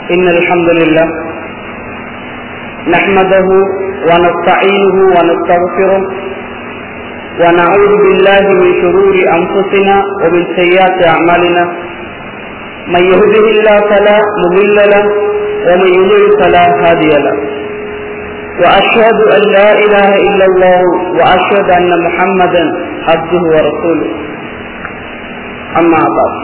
إن الحمد لله نحمده ونستعينه ونستغفره ونعوذ بالله من شرور أنفسنا ومن سيئات أعمالنا من يهده الله فلا مضل له ومن يضلل فلا هادي له وأشهد أن لا إله إلا الله وأشهد أن محمدا عبده ورسوله أما بعد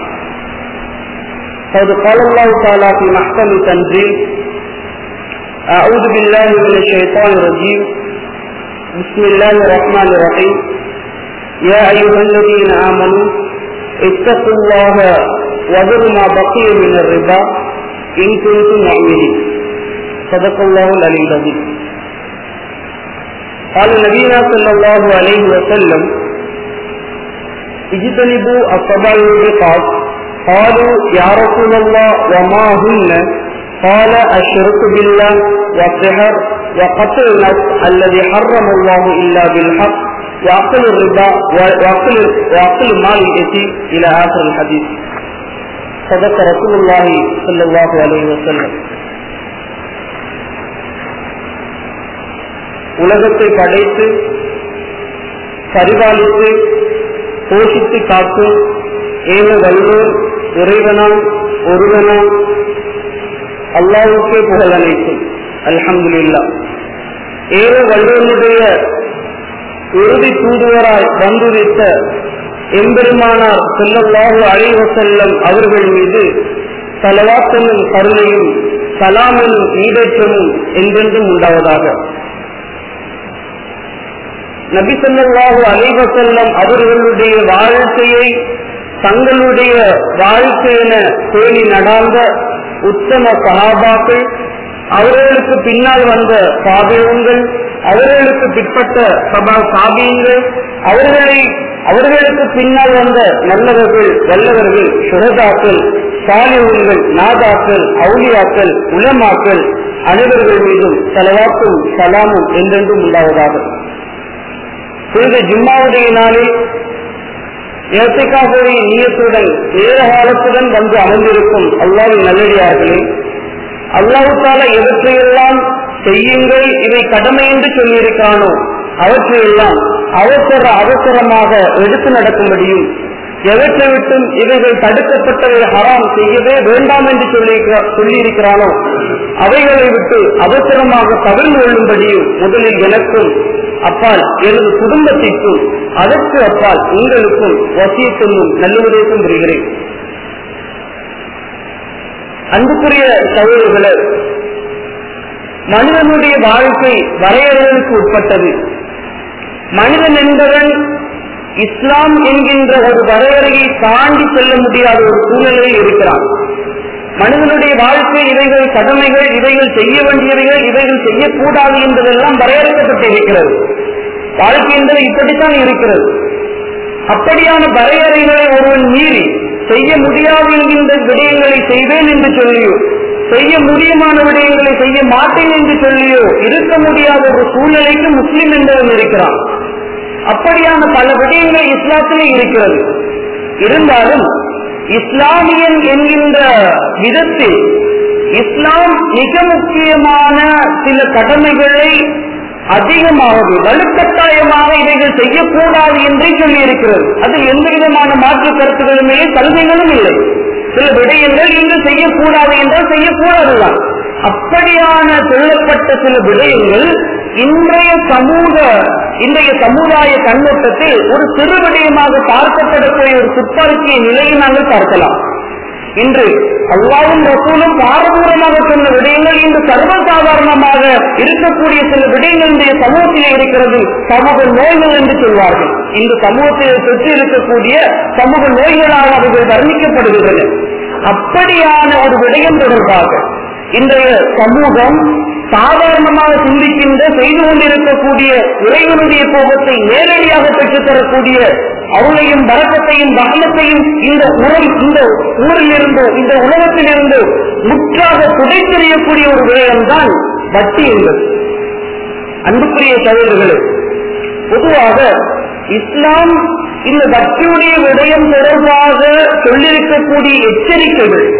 قد قال الله تعالى في محكم تنزيل أعوذ بالله من الشيطان الرجيم بسم الله الرحمن الرحيم يا أيها الذين آمنوا اتقوا الله وذروا ما بقي من الربا إن كنتم مؤمنين صدق الله العلي العظيم قال نبينا صلى الله عليه وسلم اجتنبوا السبع الموبقات قالوا يا رسول الله وما هن قال الشرك بالله والسحر وقتل النفس الذي حرم الله الا بالحق واكل الربا واكل واكل مال اليتيم الى اخر الحديث صدق رسول الله صلى الله عليه وسلم உலகத்தை படைத்து பரிபாலித்து போஷித்து காக்கும் ஏக வல்லோர் இறைவனாம் ஒருவனாம் அல்லாவுக்கே புகழ் அனைத்தும் அல்ஹம்துல்லா ஏக வல்லோருடைய இறுதி தூதுவராய் வந்துவித்த எம்பெருமானார் செல்லல்லாஹு அழைவ செல்லம் அவர்கள் மீது தலவாத்தனும் கருணையும் சலாமெனும் ஈடேற்றமும் என்றென்றும் உண்டாவதாக நபி சொல்லாஹு அலைவ செல்லம் அவர்களுடைய வாழ்க்கையை தங்களுடைய வாழ்க்கையென பேணி நடாந்த உத்தம சகாபாக்கள் அவர்களுக்கு பின்னால் வந்த சாபியங்கள் அவர்களுக்கு பிற்பட்ட சபா சாபியங்கள் அவர்களை அவர்களுக்கு பின்னால் வந்த நல்லவர்கள் வல்லவர்கள் சுகதாக்கள் சாலிவுங்கள் நாதாக்கள் அவுலியாக்கள் உலமாக்கள் அனைவர்கள் மீதும் செலவாக்கும் சலாமும் என்றென்றும் உண்டாவதாக புனித ஜிம்மாவுடைய நாளில் ஏசைக்காவுடைய நீயத்துடன் நேர காலத்துடன் வந்து அமர்ந்திருக்கும் அல்லாவின் நல்லடியார்களே அல்லாவுக்கால எவற்றையெல்லாம் செய்யுங்கள் இவை கடமை என்று சொல்லியிருக்கிறானோ அவற்றையெல்லாம் அவசர அவசரமாக எடுத்து நடக்கும்படியும் எவற்றை விட்டும் இவைகள் தடுக்கப்பட்டவை ஹராம் செய்யவே வேண்டாம் என்று சொல்லியிருக்கிறானோ அவைகளை விட்டு அவசரமாக கவிழ்ந்து கொள்ளும்படியும் முதலில் எனக்கும் அப்பால் எனது குடும்பத்திற்கும் அதற்கு அப்பால் உங்களுக்கும் வசியத்தும் நல்லுபதேசம் புரிகிறேன் அன்புக்குரிய சகோதரர்களே மனிதனுடைய வாழ்க்கை வரையறைகளுக்கு உட்பட்டது மனிதன் என்பவன் இஸ்லாம் என்கின்ற ஒரு வரையறையை தாண்டி செல்ல முடியாத ஒரு சூழ்நிலையில் இருக்கிறான் மனிதனுடைய வாழ்க்கை இவைகள் கடமைகள் இவைகள் செய்ய வேண்டியவைகள் இவைகள் செய்யக்கூடாது என்பதெல்லாம் வரையறுக்கப்பட்டிருக்கிறது வாழ்க்கை என்பது இப்படித்தான் இருக்கிறது அப்படியான வரையறைகளை ஒருவன் மீறி செய்ய முடியாது என்கின்ற விடயங்களை செய்வேன் என்று சொல்லியோ செய்ய முடியுமான விடயங்களை செய்ய மாட்டேன் என்று சொல்லியோ இருக்க முடியாத ஒரு சூழ்நிலைக்கு முஸ்லிம் என்பவன் இருக்கிறான் அப்படியான பல விடயங்கள் இஸ்லாத்திலே இருக்கிறது இருந்தாலும் இஸ்லாமியன் என்கின்ற விதத்தில் இஸ்லாம் மிக முக்கியமான சில கடமைகளை அதிகமாகவே வலுக்கட்டாயமாக இவைகள் செய்யக்கூடாது என்றே சொல்லியிருக்கிறது அதில் எந்த விதமான மாற்று கருத்துகளுமே சலுகைகளும் இல்லை சில விடயங்கள் இங்கு செய்யக்கூடாது என்றால் செய்யக்கூடாதுதான் அப்படியான சொல்லப்பட்ட சில விடயங்கள் இன்றைய சமூக இன்றைய சமுதாய கண்ணோட்டத்தில் ஒரு சிறு விடயமாக பார்க்கப்படக்கூடிய ஒரு துப்பாக்கிய நிலையை நாங்கள் பார்க்கலாம் இன்று அல்லாவும் ரசூலும் பாரதூரமாக சொன்ன விடயங்கள் இன்று சர்வசாதாரணமாக இருக்கக்கூடிய சில விடயங்கள் இன்றைய சமூகத்திலே இருக்கிறது சமூக நோய்கள் என்று சொல்வார்கள் இந்த சமூகத்தில் தொற்று இருக்கக்கூடிய சமூக நோய்களாக அவர்கள் வர்ணிக்கப்படுகின்றன அப்படியான ஒரு விடயம் தொடர்பாக இன்றைய சமூகம் சாதாரணமாக சிந்திக்கின்ற செய்து கொண்டிருக்கக்கூடிய இறைவனுடைய கோபத்தை நேரடியாக பெற்றுத்தரக்கூடிய அருளையும் வரக்கத்தையும் வகனத்தையும் இந்த உரம் இந்த ஊரில் இருந்து இந்த உலகத்தில் இருந்து முற்றாக துடைத்தெறியக்கூடிய ஒரு விடயம்தான் வட்டி என்பது அன்புக்குரிய சகோதரர்களே பொதுவாக இஸ்லாம் இந்த பக்தியுடைய விடயம் தொடர்பாக சொல்லியிருக்கக்கூடிய எச்சரிக்கைகள்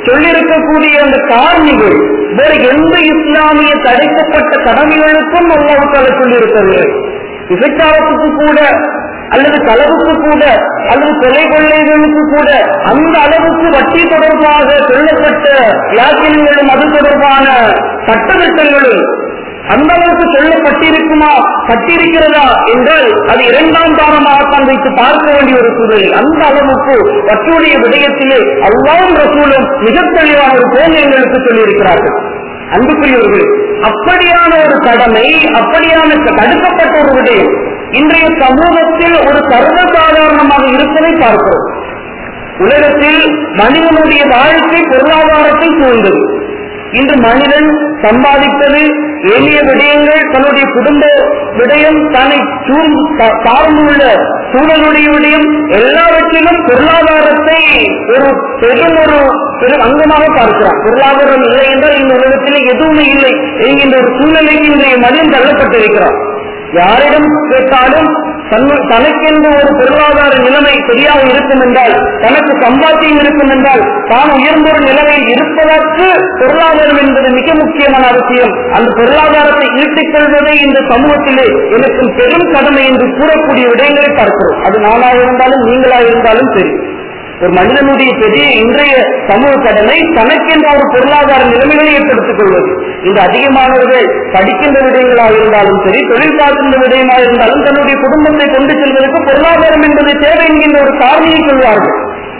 சொல்லியிருக்கக்கூடிய அந்த காரணிகள் வேறு எந்த இஸ்லாமிய தடைக்கப்பட்ட கடமைகளுக்கும் அல்லாவுக்கால சொல்லியிருக்கவில்லை விபச்சாரத்துக்கு கூட அல்லது களவுக்கு கூட அல்லது கொலை கொள்ளைகளுக்கு கூட அந்த அளவுக்கு வட்டி தொடர்பாக சொல்லப்பட்ட வியாக்கியங்களும் அது தொடர்பான சட்டத்திட்டங்களும் அந்த அளவுக்கு சொல்லப்பட்டிருக்குமா பட்டிருக்கிறதா என்றால் அது இரண்டாம் தாரமாகத்தான் வைத்து பார்க்க வேண்டிய ஒரு சூழல் அந்த அளவுக்கு வட்டியுடைய விடயத்திலே அல்லாவும் ரசூலும் மிக தெளிவான ஒரு போல் எங்களுக்கு சொல்லியிருக்கிறார்கள் அன்புக்குரியவர்கள் அப்படியான ஒரு கடமை அப்படியான தடுக்கப்பட்ட ஒரு விடயம் இன்றைய சமூகத்தில் ஒரு சர்வசாதாரணமாக இருப்பதை பார்க்கிறோம் உலகத்தில் மனிதனுடைய வாழ்க்கை பொருளாதாரத்தை சூழ்ந்தது இன்று மனிதன் சம்பாதிப்பது எளிய விடயங்கள் தன்னுடைய குடும்ப விடயம் தன்னை சூழ்ந்து சா- சார்ந்துள்ள சூழலுடைய விடயம் எல்லாவற்றிலும் பொருளாதாரத்தை ஒரு பெரும் ஒரு பெரும் அங்கமாக பார்க்கிறான் பொருளாதாரம் இல்லை என்றால் இந்த உலகத்திலே எதுவுமே இல்லை என்கின்ற ஒரு சூழ்நிலைக்கு இன்றைய மனிதன் தள்ளப்பட்டிருக்கிறான் யாரிடம் கேட்டாலும் தன்னு- தனக்கென்று ஒரு பொருளாதார நிலைமை சரியாக இருக்கும் என்றால் தனக்கு சம்பாத்தியம் இருக்கும் என்றால் தான் உயர்ந்த ஒரு நிலைமையில் இருப்பதற்கு பொருளாதாரம் என்பது மிக முக்கியமான அவசியம் அந்த பொருளாதாரத்தை ஈட்டிக் கொள்வதே இந்த சமூகத்திலே எனக்கு பெரும் கடமை என்று கூறக்கூடிய விடயங்களை பார்க்கிறோம் அது நானாக இருந்தாலும் நீங்களாக இருந்தாலும் சரி ஒரு மனிதனுடைய பெரிய இன்றைய சமூக கடமை தனக்கென்ற ஒரு பொருளாதார நிலைமைகளை ஏற்படுத்திக் கொள்வது இந்த அதிகமானவர்கள் படிக்கின்ற விடயங்களாக இருந்தாலும் சரி தொழில் பார்க்கின்ற விடயமாக இருந்தாலும் தன்னுடைய குடும்பத்தை கொண்டு செல்வதற்கு பொருளாதாரம் என்பது தேவை என்கின்ற ஒரு காரணியை சொல்வார்கள்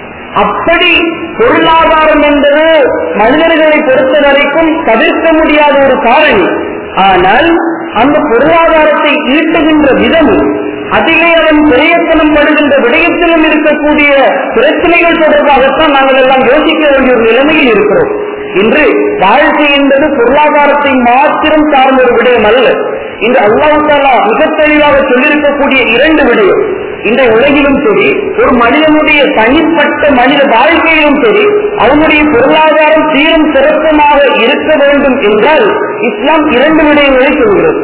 அப்படி பொருளாதாரம் என்பது மனிதர்களை பொறுத்த வரைக்கும் தவிர்க்க முடியாத ஒரு காரணி ஆனால் அந்த பொருளாதாரத்தை ஈட்டுகின்ற விதம் அதிலே அவன் பிரயத்தனம் படுகின்ற விடயத்திலும் இருக்கக்கூடிய பிரச்சனைகள் தொடர்பாகத்தான் நாங்கள் எல்லாம் யோசிக்க வேண்டிய ஒரு நிலைமையில் இருக்கிறோம் இன்று வாழ்க்கை என்பது பொருளாதாரத்தை மாத்திரம் சார்ந்த ஒரு விடயம் அல்ல இன்று அல்லாஹ் தாலா மிக தெளிவாக சொல்லியிருக்கக்கூடிய இரண்டு விடயம் இந்த உலகிலும் சரி ஒரு மனிதனுடைய தனிப்பட்ட மனித வாழ்க்கையிலும் சரி அவனுடைய பொருளாதாரம் சீரும் சிறப்புமாக இருக்க வேண்டும் என்றால் இஸ்லாம் இரண்டு விடயங்களை சொல்கிறது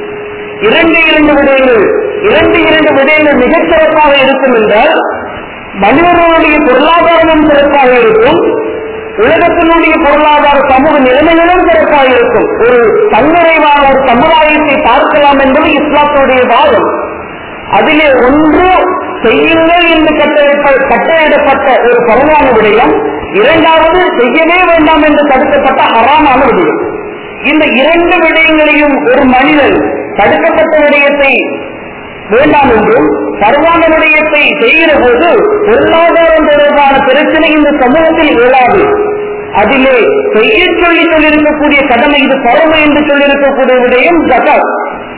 இரண்டு இரண்டு விடயங்கள் இரண்டு இரண்டு விடயங்கள் மிகச் சிறப்பாக இருக்கும் என்றால் மனிதர்களுடைய பொருளாதாரமும் சிறப்பாக இருக்கும் உலகத்தினுடைய பொருளாதார சமூக நிலைமைகளும் சிறப்பாக இருக்கும் ஒரு தன்னிறைவான ஒரு சமுதாயத்தை பார்க்கலாம் என்பது இஸ்லாத்துடைய வாதம் அதிலே ஒன்று செய்யுங்கள் என்று கட்டளைப்ப- கட்டளையிடப்பட்ட ஒரு பரவான விடயம் இரண்டாவது செய்யவே வேண்டாம் என்று தடுக்கப்பட்ட ஹராமான விடயம் இந்த இரண்டு விடயங்களையும் ஒரு மனிதன் தடுக்கப்பட்ட விடயத்தை வேண்டாம் என்றும் பரவான விடயத்தை செய்கிற போது பொருளாதாரம் தொடர்பான பிரச்சனை இந்த சமூகத்தில் இயலாது அதிலே செய்ய சொல்லி சொல்லியிருக்கக்கூடிய கடமை இது பரமை என்று சொல்லியிருக்கக்கூடிய விடயம் ஜகாத்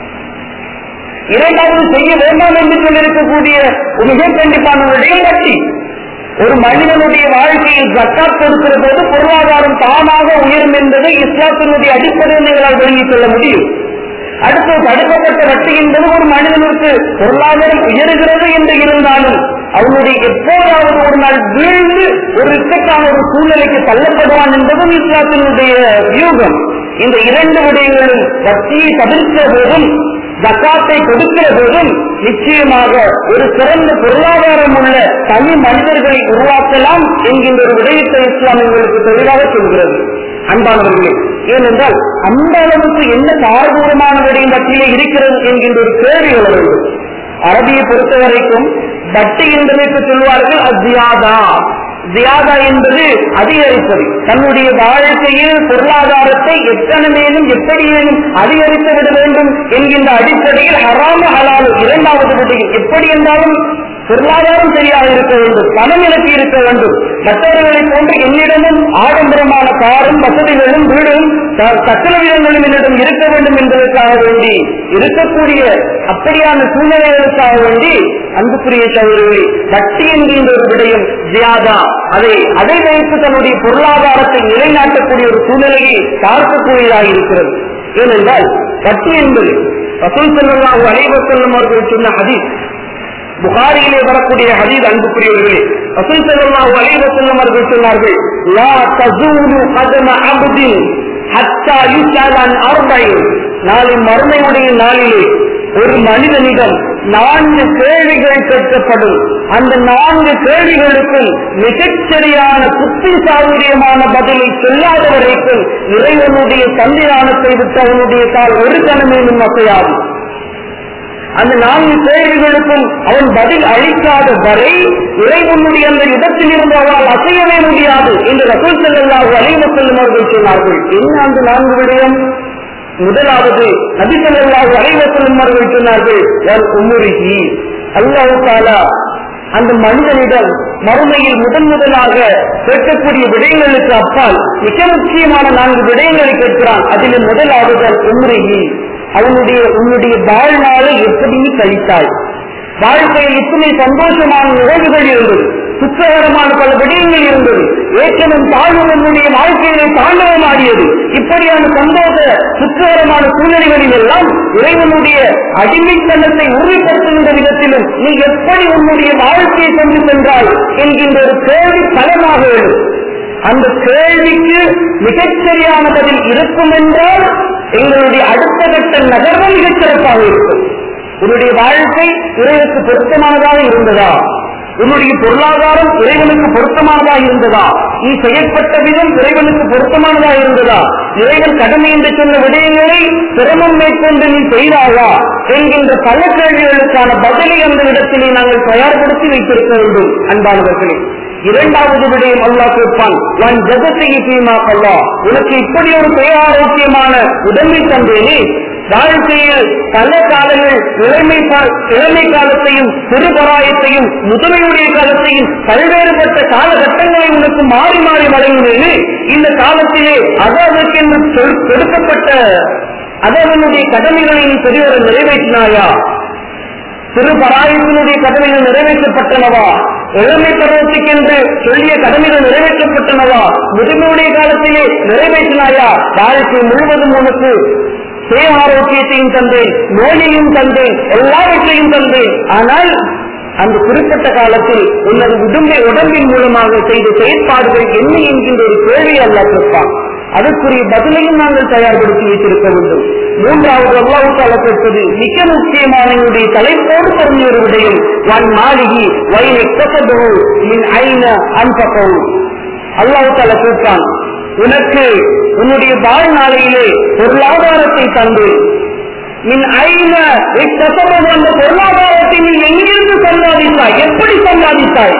இரண்டாவது செய்ய வேண்டாம் என்று சொல்லியிருக்கக்கூடிய ஒரு மிக கண்டிப்பான விடயம் வட்டி ஒரு மனிதனுடைய வாழ்க்கையில் ஜக்காத் கொடுக்கிற போது பொருளாதாரம் தானாக உயரும் என்பதை இஸ்லாத்தினுடைய அடிப்படையில் எங்களால் விளங்கிக் கொள்ள முடியும் அடுத்து தடுக்கப்பட்ட வட்டி என்பது ஒரு மனிதனுக்கு பொருளாதாரம் உயர்கிறது என்று இருந்தாலும் அவனுடைய எப்போதாவது ஒரு நாள் வீழ்ந்து ஒரு இக்கட்டான ஒரு சூழ்நிலைக்கு தள்ளப்படுவான் என்பதும் இஸ்லாத்தினுடைய வியூகம் இந்த இரண்டு விடயங்களும் வட்டியை தவிர்க்கிற போதும் ஜக்காத்தை கொடுக்கிற போதும் நிச்சயமாக ஒரு சிறந்த பொருளாதாரம் உள்ள தனி மனிதர்களை உருவாக்கலாம் என்கின்ற ஒரு விடயத்தை இஸ்லாம் எங்களுக்கு தெளிவாக சொல்கிறது அன்பானவர்களே ஏனென்றால் அந்த அளவுக்கு என்ன சார்பூரமான விடயம் பற்றியே இருக்கிறது என்கின்ற ஒரு கேள்வி எழ வேண்டும் அரபியை பொறுத்த வரைக்கும் வட்டி என்பதற்கு சொல்வார்கள் அத்தியாதா ஜியாதா என்பது அதிகரிப்பது தன்னுடைய வாழ்க்கையில் பொருளாதாரத்தை எத்தனை மேலும் எப்படி மேலும் அதிகரித்து விட வேண்டும் என்கின்ற அடிப்படையில் ஹராம ஹலால் இரண்டாவது விடையில் எப்படி என்றாலும் பொருளாதாரம் சரியாக இருக்க வேண்டும் பணம் எனக்கு இருக்க வேண்டும் மற்றவர்களை போன்று என்னிடமும் ஆடம்பரமான காரும் வசதிகளும் வீடும் சக்கரவிதங்களும் என்னிடம் இருக்க வேண்டும் என்பதற்காக வேண்டி இருக்கக்கூடிய அப்படியான சூழ்நிலைகளுக்காக வேண்டி அன்புக்குரிய சகோதரர்களை வட்டி என்கின்ற ஒரு விடயம் ஜியாதா அதை அதை வைத்து தன்னுடைய பொருளாதாரத்தை நிலைநாட்டக்கூடிய ஒரு சூழ்நிலையை பார்க்கக்கூடியதாக இருக்கிறது ஏனென்றால் வட்டி என்பது ரசூல் செல்லம் அனைவர் செல்லும் அவர்கள் சொன்ன ஹதீஸ் புகாரியிலே வரக்கூடிய ஹதீஸ் அன்புக்குரியவர்களே ரசூல் ஸல்லல்லாஹு அலைஹி வஸல்லம் அவர்கள் சொன்னார்கள் லா தஸூலு கதம அப்தின் ஹத்தா யுஸ்அல் அன் அர்பைன் நாளை மறுமையுடைய நாளிலே ஒரு மனிதனிடம் நான்கு கேள்விகள் கேட்கப்படும் அந்த நான்கு கேள்விகளுக்கும் மிகச்சரியான புத்தி சாதுரியமான பதிலை சொல்லாத வரைக்கும் இறைவனுடைய சந்திரானத்தை விட்டு அவனுடைய கால் ஒரு கணமேனும் அசையாது அந்த நான்கு கேள்விகளுக்கும் அவன் பதில் அளிக்காத வரை இறைவனுடைய அந்த இடத்தில் இருந்து அவனால் அசையவே முடியாது என்று ரசூல் செல்லாஹு அலைவ செல்லும் அவர்கள் சொன்னார்கள் என்ன அந்த நான்கு விடயம் முதலாவது நபி செல்லாஹு அலைவ செல்லும் அவர்கள் சொன்னார்கள் உம்முருகி அல்லாஹு தாலா அந்த மனிதனிடம் மறுமையில் முதன் முதலாக கேட்கக்கூடிய விடயங்களுக்கு அப்பால் மிக முக்கியமான நான்கு விடயங்களை கேட்கிறான் அதில் முதலாவது உம்முருகி அவனுடைய உன்னுடைய வாழ்நாளை எப்படி நீ கழித்தாய் வாழ்க்கையில் இத்தனை சந்தோஷமான நிகழ்வுகள் இருந்தது சுத்தகரமான பல விடயங்கள் இருந்தது ஏற்றமும் தாழ்வும் உன்னுடைய வாழ்க்கையிலே தாண்டவம் ஆடியது இப்படியான சந்தோஷ சுத்தகரமான சூழ்நிலைகளில் எல்லாம் இறைவனுடைய அடிமைத்தனத்தை உறுதிப்படுத்துகின்ற விதத்திலும் நீ எப்படி உன்னுடைய வாழ்க்கையை கொண்டு சென்றாய் என்கின்ற ஒரு கேள்வி பலமாக எழும் அந்த கேள்விக்கு மிகச்சரியான பதில் இருக்கும் என்றால் எங்களுடைய அடுத்த கட்ட நகர்வு மிகச் சிறப்பாக இருக்கும் உன்னுடைய வாழ்க்கை இறைவனுக்கு பொருத்தமானதாக இருந்ததா உன்னுடைய பொருளாதாரம் இறைவனுக்கு பொருத்தமானதாக இருந்ததா நீ செயற்பட்ட விதம் இறைவனுக்கு பொருத்தமானதாக இருந்ததா இறைவன் கடமை என்று சொன்ன விடயங்களை சிரமம் மேற்கொண்டு நீ செய்தாயா என்கின்ற பல கேள்விகளுக்கான பதிலை அந்த இடத்திலே நாங்கள் தயார்படுத்தி வைத்திருக்க வேண்டும் அன்பானவர்களே இரண்டாவது விடயம் அல்லாஹ் கேட்பான் நான் ஜகத்தையை சீமா அல்லா உனக்கு இப்படி ஒரு பேராரோக்கியமான உடம்பை தந்தேனே வாழ்க்கையில் பல காலங்கள் இளமை கா- இளமை காலத்தையும் சிறுபராயத்தையும் முதுமையுடைய காலத்தையும் பல்வேறுபட்ட காலகட்டங்களை உனக்கு மாறி மாறி வழங்கினேன் இந்த காலத்திலே அதற்கென்று சொல்- கொடுக்கப்பட்ட அதனுடைய கடமைகளை நீ பெரியவரை நிறைவேற்றினாயா சிறு பராயத்தினுடைய கடமைகள் நிறைவேற்றப்பட்டனவா இளமை பருவத்துக்கென்று சொல்லிய கடமைகள் நிறைவேற்றப்பட்டனவா முதுமையுடைய காலத்திலே நிறைவேற்றினாயா வாழ்க்கை முழுவதும் உனக்கு சுய ஆரோக்கியத்தையும் தந்தேன் நோயையும் தந்தேன் எல்லாவற்றையும் தந்தேன் ஆனால் அந்த குறிப்பிட்ட காலத்தில் உனது உடம்பை உடம்பின் மூலமாக செய்த செயற்பாடுகள் என்ன என்கின்ற ஒரு கேள்வி அல்ல கேட்பான் அதற்குரிய பதிலையும் நாங்கள் தயார்படுத்தி வைத்திருக்க வேண்டும் மூன்றாவது அல்லாவுக்கால கேட்பது மிக முக்கியமான என்னுடைய தலைப்போடு பொருந்திய ஒரு விடயம் ஒன் மாளிகி வயலை கசபு மின் ஐன அன்பகம் அல்லாவுக்கால கேட்பான் உனக்கு உன்னுடைய வாழ்நாளையிலே பொருளாதாரத்தை தந்து மின் ஐன கசபு அந்த பொருளாதாரத்தை நீ எங்கிருந்து சம்பாதித்தாய் எப்படி சம்பாதித்தாய்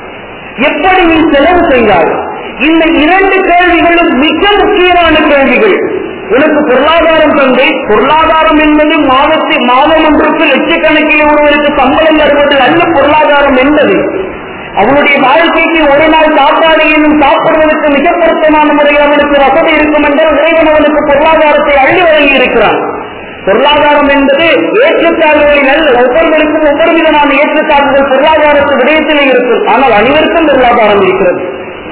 எப்படி நீ செலவு செய்தாய் இந்த இரண்டு கேள்விகளும் மிக முக்கியமான கேள்விகள் உனக்கு பொருளாதாரம் தந்தை பொருளாதாரம் என்பது மாதத்தை மாதம் ஒன்றுக்கு லட்சக்கணக்கில் ஒருவருக்கு சம்பளம் வருவது அல்ல பொருளாதாரம் என்பது அவனுடைய வாழ்க்கைக்கு ஒரு நாள் சாப்பாடு என்னும் சாப்பிடுவதற்கு மிக பொருத்தமான முறையில் அவனுக்கு வசதி இருக்கும் என்றால் இறைவன் அவனுக்கு பொருளாதாரத்தை அள்ளி வழங்கி இருக்கிறான் பொருளாதாரம் என்பது ஏற்றத்தாழ்வுகளில் அல்ல ஒவ்வொருவருக்கும் ஒவ்வொரு விதமான ஏற்றத்தாழ்வுகள் பொருளாதாரத்து விடயத்திலே இருக்கும் ஆனால் அனைவருக்கும் பொருளாதாரம் இருக்கிறது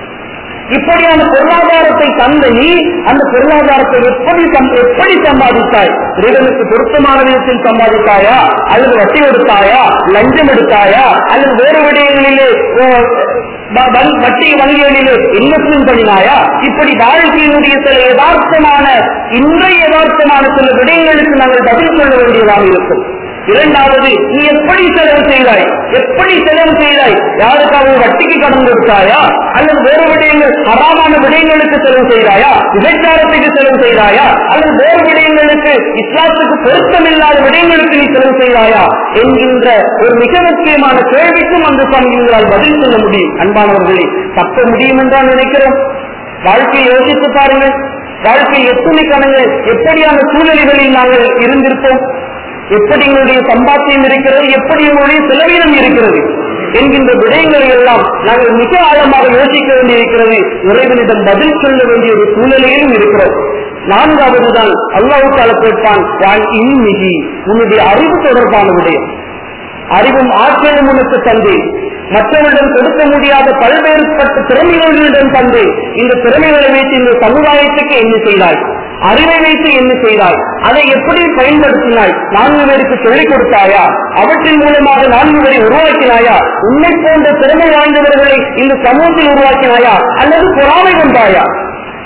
இப்படியான பொருளாதாரத்தை தந்த நீ அந்த பொருளாதாரத்தை எப்படி சம்- எப்படி சம்பாதித்தாய் இறைவனுக்கு பொருத்தமான விதத்தில் சம்பாதித்தாயா அல்லது வட்டி எடுத்தாயா லஞ்சம் எடுத்தாயா அல்லது வேறு விடயங்களிலே அஹ், வ- வ- வட்டி வங்கிகளிலே இன்வெஸ்ட்மெண்ட் பண்ணினாயா இப்படி வாழ்க்கையினுடைய சில யதார்த்தமான இன்றைய யதார்த்தமான சில விடயங்களுக்கு நாங்கள் பதில் சொல்ல வேண்டியதாக இருக்கும் இரண்டாவது நீ எப்படி செலவு செய்தாய் எப்படி செலவு செய்தாய் யாருக்காவது வட்டிக்கு கடன் கொடுத்தாயா அல்லது வேறு விடயங்கள் அறாமான விடயங்களுக்கு செலவு செய்தாயா விபச்சாரத்துக்கு செலவு செய்தாயா அல்லது வேறு விடயங்களுக்கு இஸ்லாத்துக்கு பொருத்தமில்லாத விடயங்களுக்கு நீ செலவு செய்தாயா என்கின்ற ஒரு மிக முக்கியமான கேள்விக்கும் அந்த சமயங்களால் பதில் சொல்ல முடியும் அன்பானவர்களே தப்ப முடியும் என்றால் நினைக்கிறோம் வாழ்க்கையை யோசித்து பாருங்கள் வாழ்க்கை எத்தனை கணங்கள் எப்படியான சூழ்நிலைகளில் நாங்கள் இருந்திருப்போம் எப்படி எங்களுடைய சம்பாத்தியம் இருக்கிறது எப்படி எங்களுடைய செலவீனம் இருக்கிறது என்கின்ற விடயங்களை எல்லாம் நாங்கள் மிக ஆழமாக யோசிக்க வேண்டியிருக்கிறது இறைவனிடம் பதில் சொல்ல வேண்டிய ஒரு சூழ்நிலையிலும் இருக்கிறோம் நான்காவது தான் அல்லாவுக்கால கேட்பான் "வான் இன்மிகி உன்னுடைய அறிவு தொடர்பான விடயம் அறிவும் ஆற்றலும் உனக்கு தந்து மற்றவர்களிடம் கொடுக்க முடியாத பல்வேறுபட்ட திறமைகளிடம் தந்து இந்த திறமைகளை வைத்து இந்த சமுதாயத்துக்கு என்ன செய்தாய் அறிவை வைத்து என்ன செய்தாய் அதை எப்படி பயன்படுத்தினாய் நான்கு பேருக்கு சொல்லிக் கொடுத்தாயா அவற்றின் மூலமாக நான்கு பேரை உருவாக்கினாயா உன்னை போன்ற திறமை வாய்ந்தவர்களை இந்த சமூகத்தில் உருவாக்கினாயா அல்லது பொறாமை கொண்டாயா